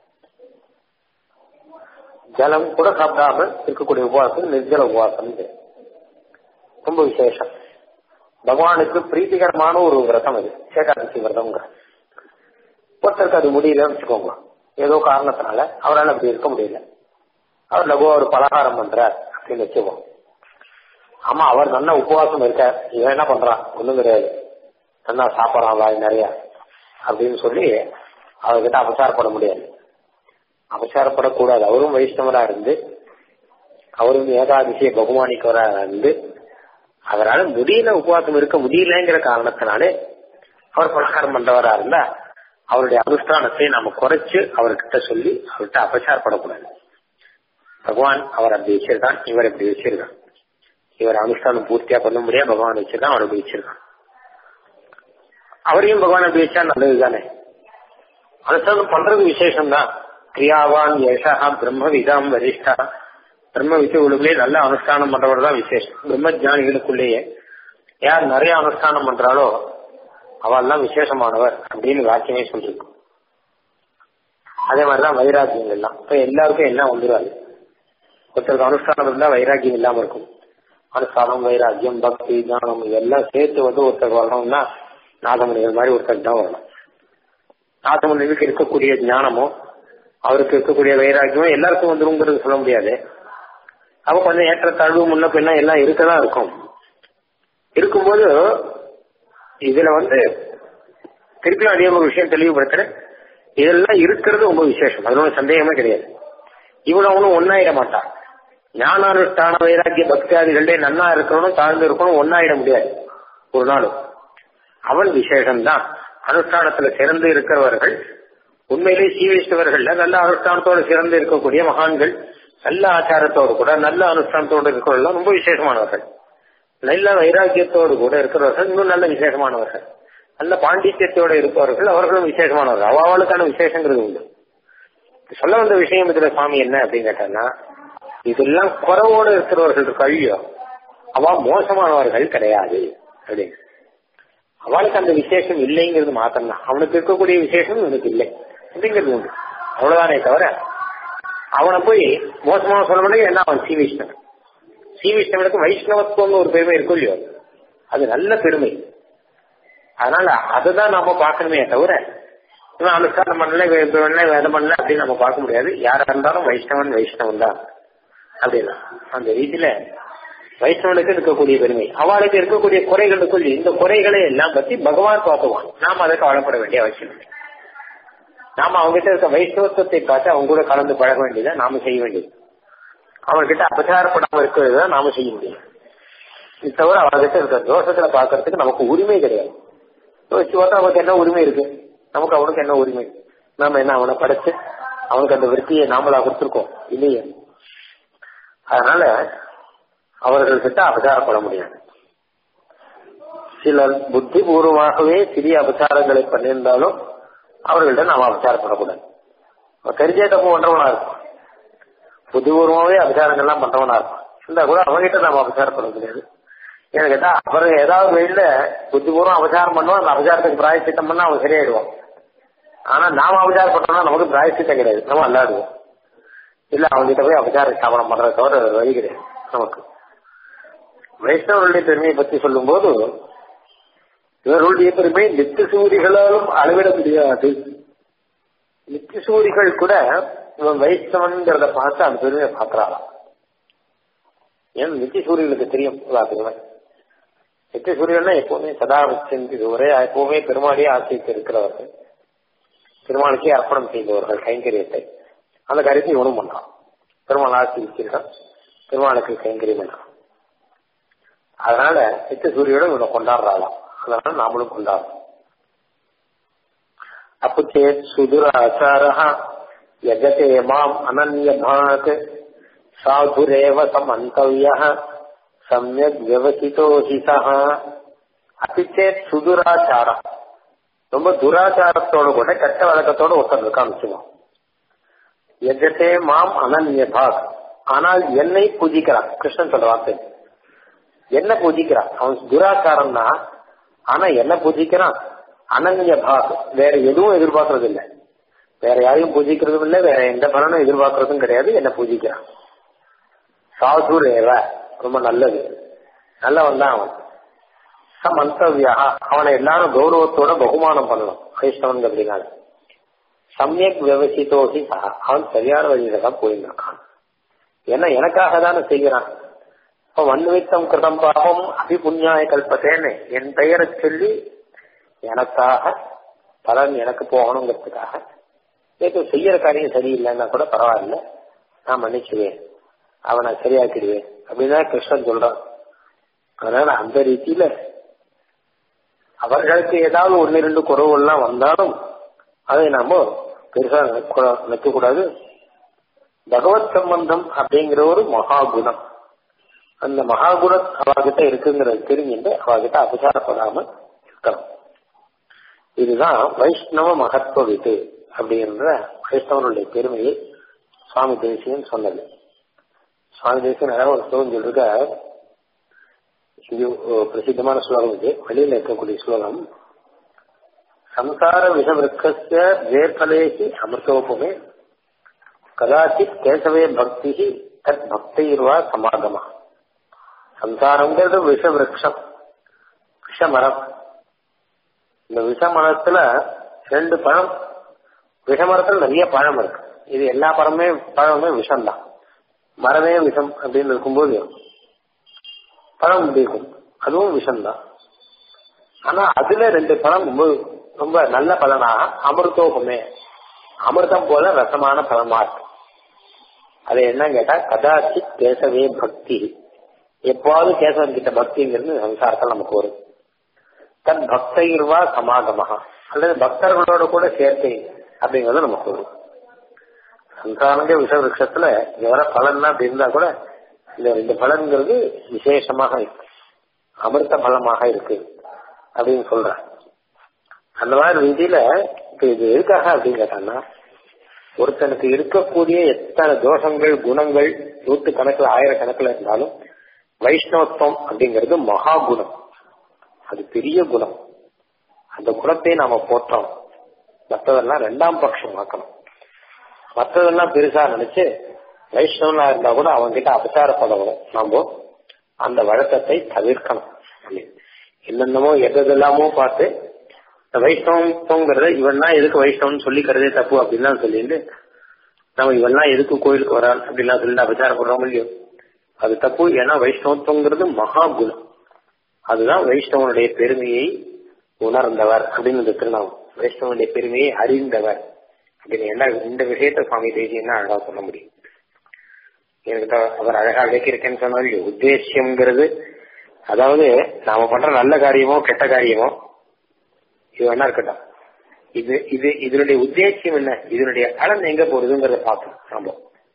ஜலம் கூட சாப்பிடாம இருக்கக்கூடிய உபவாசம் நிர்ஜல உபவாசம் ரொம்ப விசேஷம் பகவானுக்கு பிரீத்திகரமான ஒரு விரதம் அது ஏகாதசி விரதம்ங்கிற ஒருத்தருக்கு அது முடியலன்னு வச்சுக்கோங்க ஏதோ காரணத்தினால அவரால் அப்படி இருக்க முடியல அவர் லகுவா ஒரு பலகாரம் பண்றார் அப்படின்னு வச்சுக்கோம் ஆமா அவர் நல்ல உபவாசம் இருக்கார் இவன் என்ன பண்றான் ஒண்ணும் கிடையாது நல்லா சாப்பிடறான் வாய் நிறைய அப்படின்னு சொல்லி அவர்கிட்ட அபசாரப்பட முடியாது அபசாரப்படக்கூடாது அவரும் வைஷ்ணவரா இருந்து அவரும் ஏகாதசியை பகுமானிக்கவரா இருந்து அவரால் முடியல உபவாசம் இருக்க முடியலங்கிற காரணத்தினாலே அவர் பலகாரம் பண்றவரா இருந்தா அவருடைய அனுஷ்டானத்தை நாம குறைச்சு அவர்கிட்ட சொல்லி அவர்கிட்ட அபசாரப்படக்கூடாது பகவான் அவர் அப்படி வச்சிருக்கான் இவர் இப்படி வச்சிருக்கான் இவர் அனுஷ்டானம் பூர்த்தியா பண்ண முடியாது பகவான் வச்சிருக்கான் அவர் அப்படி வச்சிருக்கான் அவரையும் பகவான் அப்படி வச்சா நல்லது தானே அனுஷ்டானம் பண்றது விசேஷம் தான் கிரியாவான் யசா பிரம்மவிதாம் வரிஷ்டா பிரம்ம வித்துகளுக்குள்ளே நல்ல அனுஷ்டானம் பண்றவர் தான் விசேஷம் பிரம்ம ஜானிகளுக்குள்ளேயே யார் நிறைய அனுஷ்டானம் பண்றாளோ அவெல்லாம் விசேஷமானவர் அப்படின்னு வாக்கியமே சொல்லிருக்கும் அதே மாதிரிதான் வைராக்கியம் எல்லாம் இப்ப எல்லாருக்கும் எல்லாம் வந்துடாது ஒருத்தருக்கு அனுஷ்டானம் இருந்தா வைராக்கியம் இல்லாம இருக்கும் அனுஷ்டானம் வைராக்கியம் பக்தி ஞானம் இதெல்லாம் சேர்த்து வந்து ஒருத்தர் வரணும்னா நாகமணிகள் மாதிரி ஒருத்தர் தான் வரணும் நாசமுனிவுக்கு இருக்கக்கூடிய ஞானமோ அவருக்கு இருக்கக்கூடிய வைராக்கியமோ எல்லாருக்கும் வந்துருங்கிறது சொல்ல முடியாது அப்ப கொஞ்சம் ஏற்றத்தாழ்வு முன்ன பின்ன எல்லாம் இருக்கதான் இருக்கும் இருக்கும்போது இதுல வந்து திருப்பி அதே ஒரு விஷயம் தெளிவுபடுத்துறேன் இதெல்லாம் இருக்கிறது ரொம்ப விசேஷம் அதுல ஒன்றும் சந்தேகமே கிடையாது இவன் அவனும் ஒன்னாயிட மாட்டான் ஞானானுஷ்டான வைராக்கிய பக்தியாதிகளே நன்னா இருக்கணும் தாழ்ந்து இருக்கணும் ஒன்னாயிட முடியாது ஒரு நாளும் அவன் விசேஷம்தான் அனுஷ்டானத்துல சிறந்து இருக்கிறவர்கள் உண்மையிலே சீவிஷ்டவர்கள்ல நல்ல அனுஷ்டானத்தோடு சிறந்து இருக்கக்கூடிய மகான்கள் நல்ல ஆச்சாரத்தோடு கூட நல்ல அனுஷ்டானத்தோடு இருக்கிறவர்கள் ரொம்ப விசேஷமானவர்கள் நல்ல வைராக்கியத்தோடு கூட இருக்கிறவர்கள் இன்னும் நல்ல விசேஷமானவர்கள் நல்ல பாண்டித்யத்தோடு இருப்பவர்கள் அவர்களும் விசேஷமானவர்கள் அவளுக்கான விசேஷங்கிறது உண்டு சொல்ல வந்த விஷயம் இதுல சுவாமி என்ன அப்படின்னு கேட்டான்னா இதெல்லாம் குறவோடு இருக்கிறவர்கள் கழியோ அவ மோசமானவர்கள் கிடையாது அப்படின்னு அவளுக்கு அந்த விசேஷம் இல்லைங்கிறது மாத்திரம்தான் அவனுக்கு இருக்கக்கூடிய விசேஷம் இவனுக்கு இல்லை அப்படிங்கிறது உண்டு அவ்வளவுதானே தவிர அவனை போய் மோசமாக சொல்ல முடியாது என்ன அவன் சீவிஷ்ணன் சீவிஷ்ணவனுக்கு வைஷ்ணவத்துவம்னு ஒரு பெருமை இருக்கும் இல்லையோ அது நல்ல பெருமை அதனால அதுதான் நாம பார்க்கணுமே தவிர இவன் அனுஷ்டானம் பண்ணல பண்ணல வேதம் பண்ணல அப்படின்னு நம்ம பார்க்க முடியாது யாரா இருந்தாலும் வைஷ்ணவன் வைஷ்ணவன் தான் அப்படின்னா அந்த ரீதியில வைஷ்ணவனுக்கு இருக்கக்கூடிய பெருமை அவளுக்கு இருக்கக்கூடிய குறைகளுக்குள் இந்த குறைகளை எல்லாம் பத்தி பகவான் பார்த்துவான் நாம் அதை கவலைப்பட வேண்டிய அவசியம் இல்லை நாம அவங்ககிட்ட இருக்க வைஷ்ணவத்துவத்தை பார்த்து அவங்க கூட கலந்து பழக வேண்டியதை நாம செய்ய வேண்டியது அவன்கிட்ட அபச்சாரப்படாம இருக்கிறது தான் நாம செய்ய முடியும் இது தவிர அவர்கிட்ட இருக்க தோஷத்துல பாக்குறதுக்கு நமக்கு உரிமை கிடையாது யோசிச்சு பார்த்தா அவனுக்கு என்ன உரிமை இருக்கு நமக்கு அவனுக்கு என்ன உரிமை நாம என்ன அவனை படைச்சு அவனுக்கு அந்த விற்பியை நாமளா கொடுத்துருக்கோம் இல்லையே அதனால அவர்கள்கிட்ட அபச்சாரப்பட முடியாது சிலர் புத்திபூர்வமாகவே சிறிய அபச்சாரங்களை பண்ணியிருந்தாலும் அவர்கள்ட்ட நாம் அபச்சாரப்படக்கூடாது தெரிஞ்சே தப்பு பண்றவனா இருக்கும் புத்திபூர்வமாவே அபச்சாரங்கள்லாம் பண்றவனா இருக்கும் இருந்தா கூட அவங்ககிட்ட நாம் அபச்சாரப்பட முடியாது ஏன்னு கேட்டா அவர் ஏதாவது வெளியில புத்திபூர்வம் அபச்சாரம் பண்ணுவோம் அந்த அபச்சாரத்துக்கு பிராயச்சித்தம் பண்ணா அவன் சரியாயிடுவான் ஆனா நாம அபச்சாரம் பண்ணோம்னா நமக்கு பிராயச்சித்தம் கிடையாது நம்ம அல்லாடுவோம் இல்ல அவங்ககிட்ட போய் அபச்சார ஸ்தாபனம் பண்றத தவிர வழி கிடையாது நமக்கு வைஷ்ணவர்களுடைய பெருமையை பற்றி சொல்லும் போது இவர்களுடைய பெருமை நித்திய சூரிகளாலும் அளவிட முடியாது நித்திய சூரிகள் கூட இவன் வைஷ்ணவன்கிறத பார்த்து அந்த பெருமையை பார்க்கறாளாம் ஏன் நித்திய சூரியர்களுக்கு தெரியும் எல்லாத்துக்குமே நித்திய சூரியன்னா எப்பவுமே சதா வச்சிருந்து ஒரே எப்பவுமே பெருமாளையே ஆசிரித்து இருக்கிறவர்கள் பெருமாளுக்கே அர்ப்பணம் செய்தவர்கள் கைங்கரியத்தை அந்த காரியத்தை இவனும் பண்றான் பெருமாள் ஆசிரிச்சிருக்கான் பெருமாளுக்கு கைங்கரியம் பண்றான் அதனால நித்திய சூரியோட இவனை கொண்டாடுறாளாம் அதனால நாமளும் கொண்டாடுறோம் அப்புச்சேத் சுதுராச்சாரா யஜதே மாம் அனன்யபாத் சாதுரேவ சமந்தவ்ய சமயக் வியவசிதோ ஹி சஹா அப்பிச்சேத் சுதுராச்சாரம் ரொம்ப துராச்சாரத்தோட கூட கெட்ட வழக்கத்தோட ஒருத்தர் இருக்கான்னு வச்சுக்கோம் எஜத்தே மாம் அனன்யபாக் ஆனால் என்னை பூஜிக்கிறான் கிருஷ்ணன் சொல்ற வார்த்தை என்ன பூஜிக்கிறான் அவன் துராச்சாரம் தான் ஆனா என்ன பூஜிக்கிறான் அனன்ய பாக் வேற எதுவும் எதிர்பார்க்கறது இல்லை வேற யாரையும் பூஜிக்கிறதும் இல்லை வேற எந்த பலனும் எதிர்பார்க்கறதும் கிடையாது என்ன பூஜிக்கிறான் சாதுரேவ ரொம்ப நல்லது நல்லவன் தான் அவன் மந்தவியா அவனை எல்லாரும் கௌரவத்தோட பகுமானம் பண்ணணும் வைஷ்ணவன் அப்படின்னால சமயக் விவசித்தோசி அவன் சரியான வழியில தான் போயிருக்கான் ஏன்னா எனக்காக தானே செய்கிறான் இப்ப மண்ணுவித்தம் கிருதம் பாவம் அபிபுண்ணியாய கல்பத்தேன்னு என் பெயரை சொல்லி எனக்காக பலன் எனக்கு போகணுங்கிறதுக்காக ஏதோ செய்யற காரியம் சரியில்லைன்னா கூட பரவாயில்ல நான் மன்னிச்சுவேன் அவனை சரியாக்கிடுவேன் அப்படின்னு கிருஷ்ணன் சொல்றான் அதனால அந்த ரீதியில அவர்களுக்கு ஏதாவது ஒன்னு ரெண்டு குறவுகள்லாம் வந்தாலும் அதை நாம பெருசா நினைக்க கூடாது பகவத் சம்பந்தம் அப்படிங்கிற ஒரு மகாகுணம் அந்த மகாகுணம் அவகிட்ட இருக்குங்கிறது தெரிஞ்சுட்டு அவகிட்ட அபசாரப்படாம இருக்கணும் இதுதான் வைஷ்ணவ மகத்துவ விது அப்படின்ற வைஷ்ணவனுடைய பெருமையை சுவாமி தேசியன் சொன்னது சுவாமி தேசியன் அழகாக ஒரு ஸ்லோகம் சொல்லிருக்க இது பிரசித்தமான ஸ்லோகம் இது வெளியில இருக்கக்கூடிய ஸ்லோகம் சம்சார விஷவருக்கஸ்ய வேர்பலேகி அமிர்தோபமே கதாச்சித் கேசவே பக்தி தத் பக்திர்வா சமாகமா சம்சாரங்கிறது விஷ விரக்ஷம் விஷமரம் இந்த விஷமரத்துல ரெண்டு பழம் விஷமரத்தில் நிறைய பழம் இருக்கு இது எல்லா பழமே பழமுமே விஷம் தான் மரமே விஷம் அப்படின்னு இருக்கும்போது பழம் இப்படி இருக்கும் அதுவும் விஷம் தான் ஆனா அதுல ரெண்டு பழம் ரொம்ப ரொம்ப நல்ல பலனாக அமிர்தோகமே அமிர்தம் போல ரசமான பலமா இருக்கு அது என்ன கேட்டா கதாச்சி கேசவே பக்தி எப்பாவது கேசவன் கிட்ட பக்திங்கிறது சம்சாரத்தில் நமக்கு வரும் தன் பக்தர்வா சமாகமஹா அல்லது பக்தர்களோட கூட சேர்க்கை அப்படிங்கிறது நமக்கு வரும் சம்சாரங்க விஷ விருட்சத்துல எவ்வளோ பலன்லாம் அப்படி இருந்தா கூட இந்த ரெண்டு பலன்கிறது விசேஷமாக இருக்கு அமிர்த பலமாக இருக்கு அப்படின்னு சொல்றேன் அந்த மாதிரி ரீதியில இப்ப இது எதுக்காக அப்படின்னு கேட்டான்னா ஒருத்தனுக்கு இருக்கக்கூடிய எத்தனை தோஷங்கள் குணங்கள் நூத்து கணக்கில் ஆயிரக்கணக்கில் இருந்தாலும் வைஷ்ணவத்துவம் அப்படிங்கிறது மகா குணம் அது பெரிய குணம் அந்த குணத்தை நாம போற்றோம் மற்றதெல்லாம் ரெண்டாம் பட்சம் ஆக்கணும் மற்றதெல்லாம் பெருசா நினைச்சு வைஷ்ணவனா இருந்தா கூட அவங்க கிட்ட அபச்சாரப்படணும் நாம அந்த வழக்கத்தை தவிர்க்கணும் என்னென்னமோ எதெல்லாமோ பார்த்து இந்த வைஷ்ணவங்கிறத இவன்னா எதுக்கு வைஷ்ணவன் சொல்லிக்கிறதே தப்பு அப்படின்னு சொல்லிட்டு நம்ம இவெல்லாம் எதுக்கு கோயிலுக்கு வரான் அப்படின்லாம் சொல்லிட்டு அபச்சாரப்படுறோம் இல்லையோ அது தப்பு ஏன்னா வைஷ்ணவத்துவங்கிறது மகா குணம் அதுதான் வைஷ்ணவனுடைய பெருமையை உணர்ந்தவர் அப்படின்னு இந்த திருநாமம் வைஷ்ணவனுடைய பெருமையை அறிந்தவர் அப்படின்னு என்ன இந்த விஷயத்த சுவாமி தேதி என்ன அழகா சொல்ல முடியும் எனக்கு அவர் அழகா விளக்கியிருக்கேன்னு சொன்னாலும் உத்தேசியம்ங்கிறது அதாவது நாம பண்ற நல்ல காரியமோ கெட்ட காரியமோ இது வேணா இருக்கட்டும் இது இது இதனுடைய உத்தேசியம் என்ன இதனுடைய பலன் எங்க போறதுங்கிறத பார்க்கணும் நம்ம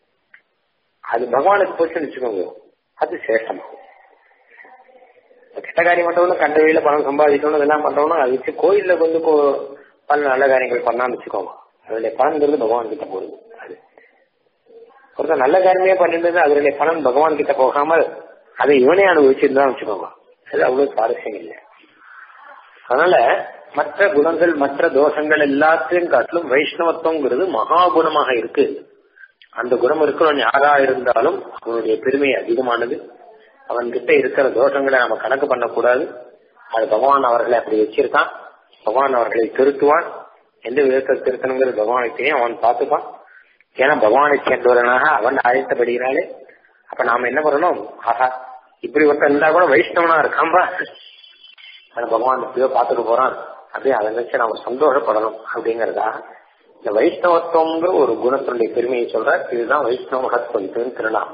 அது பகவானுக்கு போச்சுன்னு வச்சுக்கோங்க அது சேஷமாகும் கெட்ட காரியம் பண்றவனும் கண்ட வழியில பணம் சம்பாதிக்கணும் இதெல்லாம் பண்றவனும் அது வச்சு கோயில்ல வந்து பல நல்ல காரியங்கள் பண்ணான்னு வச்சுக்கோங்க அதனுடைய பலன்கிறது பகவான் கிட்ட போகுது அது ஒருத்தர் நல்ல காரியமே பண்ணிட்டு அதனுடைய பலன் பகவான் கிட்ட போகாமல் அதை இவனே அனுபவிச்சிருந்தா வச்சுக்கோங்க அது அவ்வளவு சுவாரஸ்யம் இல்லை அதனால மற்ற குணங்கள் மற்ற தோஷங்கள் எல்லாத்தையும் காட்டிலும் வைஷ்ணவத்துவங்கிறது மகா குணமாக இருக்கு அந்த குணம் இருக்கிறவன் யாரா இருந்தாலும் அவனுடைய பெருமை அதிகமானது அவன் கிட்ட இருக்கிற தோஷங்களை நம்ம கணக்கு பண்ணக்கூடாது அது பகவான் அவர்களை அப்படி வச்சிருக்கான் பகவான் அவர்களை திருத்துவான் எந்த விதத்தை திருத்தணுங்கிறது பகவானுக்கையும் அவன் பார்த்துப்பான் ஏன்னா பகவானை சேர்ந்தவரனாக அவன் அழைத்தபடினாலே அப்ப நாம என்ன பண்ணணும் ஆஹா இப்படி ஒருத்தர் இருந்தா கூட வைஷ்ணவனா இருக்காம்பா அந்த பகவான் எப்படியோ பார்த்துட்டு போறான் அப்படியே அதை நினைச்சு நாம சந்தோஷப்படணும் அப்படிங்கறதா இந்த வைஷ்ணவத்துவங்கிற ஒரு குணத்தினுடைய பெருமையை சொல்ற இதுதான் வைஷ்ணவ மகத்துவம் திருநாம்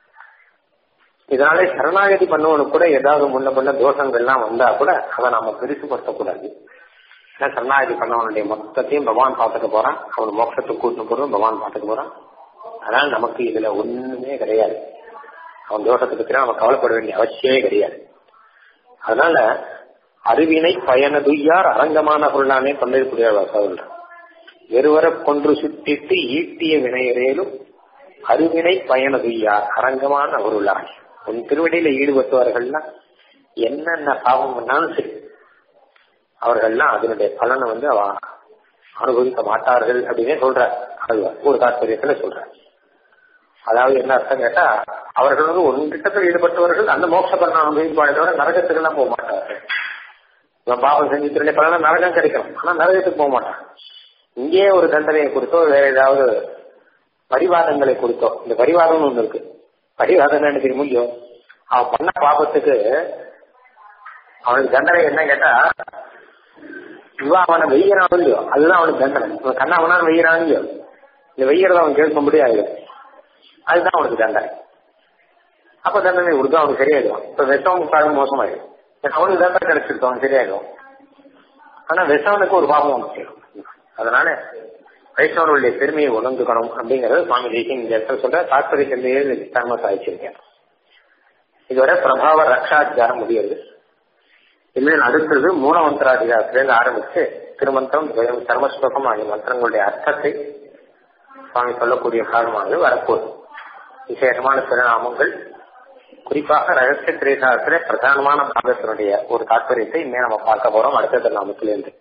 இதனாலே சரணாகதி பண்ணவனுக்கு கூட ஏதாவது முன்ன பண்ண தோஷங்கள்லாம் வந்தா கூட அதை நாம பெருசுபடுத்தக்கூடாது ஏன்னா சரணாகதி பண்ணவனுடைய மொத்தத்தையும் பகவான் பார்த்துக்க போறான் அவன் மோட்சத்துக்கு கூட்டிட்டு போறதும் பகவான் பார்த்துக்க போறான் அதனால நமக்கு இதுல ஒண்ணுமே கிடையாது அவன் தோஷத்தை பத்தி நம்ம கவலைப்பட வேண்டிய அவசியமே கிடையாது அதனால அறிவினை பயனதுயார் அரங்கமான பொருளானே கொண்டிருக்கூடிய சொல்ற வெறுவர கொன்று சுட்டிட்டு ஈட்டிய வினையரேலும் அறிவினை பயனதுயார் அரங்கமான பொருளான் உன் திருவடியில ஈடுபட்டவர்கள்லாம் என்னென்ன பாவம் பண்ணாலும் சரி அவர்கள்லாம் அதனுடைய பலனை வந்து அவ அனுபவிக்க மாட்டார்கள் அப்படின்னே சொல்றார் ஒரு தாற்பயத்துல சொல்றார் அதாவது என்ன அர்த்தம் கேட்டா அவர்கள் வந்து ஒரு திட்டத்தில் ஈடுபட்டவர்கள் அந்த மோட்ச பலனை அனுபவிப்பாளை தவிர நரகத்துக்கு எல்லாம் போக மாட்டார்கள் இவன் பாவம் செஞ்சுட்டு பலனா நரகம் கிடைக்கும் ஆனா நரகத்துக்கு போக மாட்டான் இங்கேயே ஒரு தண்டனையை கொடுத்தோ வேற ஏதாவது பரிவாதங்களை கொடுத்தோ இந்த பரிவாதம்னு ஒண்ணு இருக்கு பரிவாதம் என்ன தெரியும் முடியும் அவன் பண்ண பாபத்துக்கு அவனுக்கு தண்டனை என்ன கேட்டா இவன் அவனை வெய்யறான் இல்லையோ அதுதான் அவனுக்கு தண்டனை இவன் கண்ணா அவனா வெய்யறான் இல்லையோ இந்த வெய்யறத அவன் கேட்க முடியாது அதுதான் அவனுக்கு தண்டனை அப்ப தண்டனை கொடுத்தா அவனுக்கு சரியாயிடுவான் இப்ப விஷம் காலம் மோசமாயிடும் அவனுக்கு தண்டனை கிடைச்சிருக்கு அவன் சரியாயிடும் ஆனா விஷவனுக்கு ஒரு பாபம் வந்து அதனால வைஷ்ணவர்களுடைய பெருமையை உணர்ந்துக்கணும் அப்படிங்கறது சுவாமி தேசியம் இந்த இடத்துல சொல்ற தாற்பயத்திலேயே விஸ்தாரமா சாதிச்சிருக்கேன் இதோட பிரபாவ ரக்ஷாதிகாரம் முடியுது இனிமேல் அடுத்தது மூலமந்திராதிகாரத்திலிருந்து ஆரம்பிச்சு திருமந்திரம் துவயம் சர்மஸ்லோகம் ஆகிய மந்திரங்களுடைய அர்த்தத்தை சுவாமி சொல்லக்கூடிய காரணமானது வரப்போகுது விசேஷமான திருநாமங்கள் குறிப்பாக ரகசிய திரேசாரத்திலே பிரதானமான பாகத்தினுடைய ஒரு தாற்பயத்தை இனிமே நம்ம பார்க்க போறோம் அடுத்த திருநாமத்திலிருந்து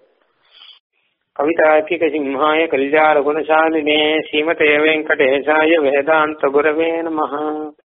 கவிதாக்கிக சிம்ஹாய கல்யாண குணசாலினே ஸ்ரீமதே வெங்கடேசாய வேதாந்த குரவே நம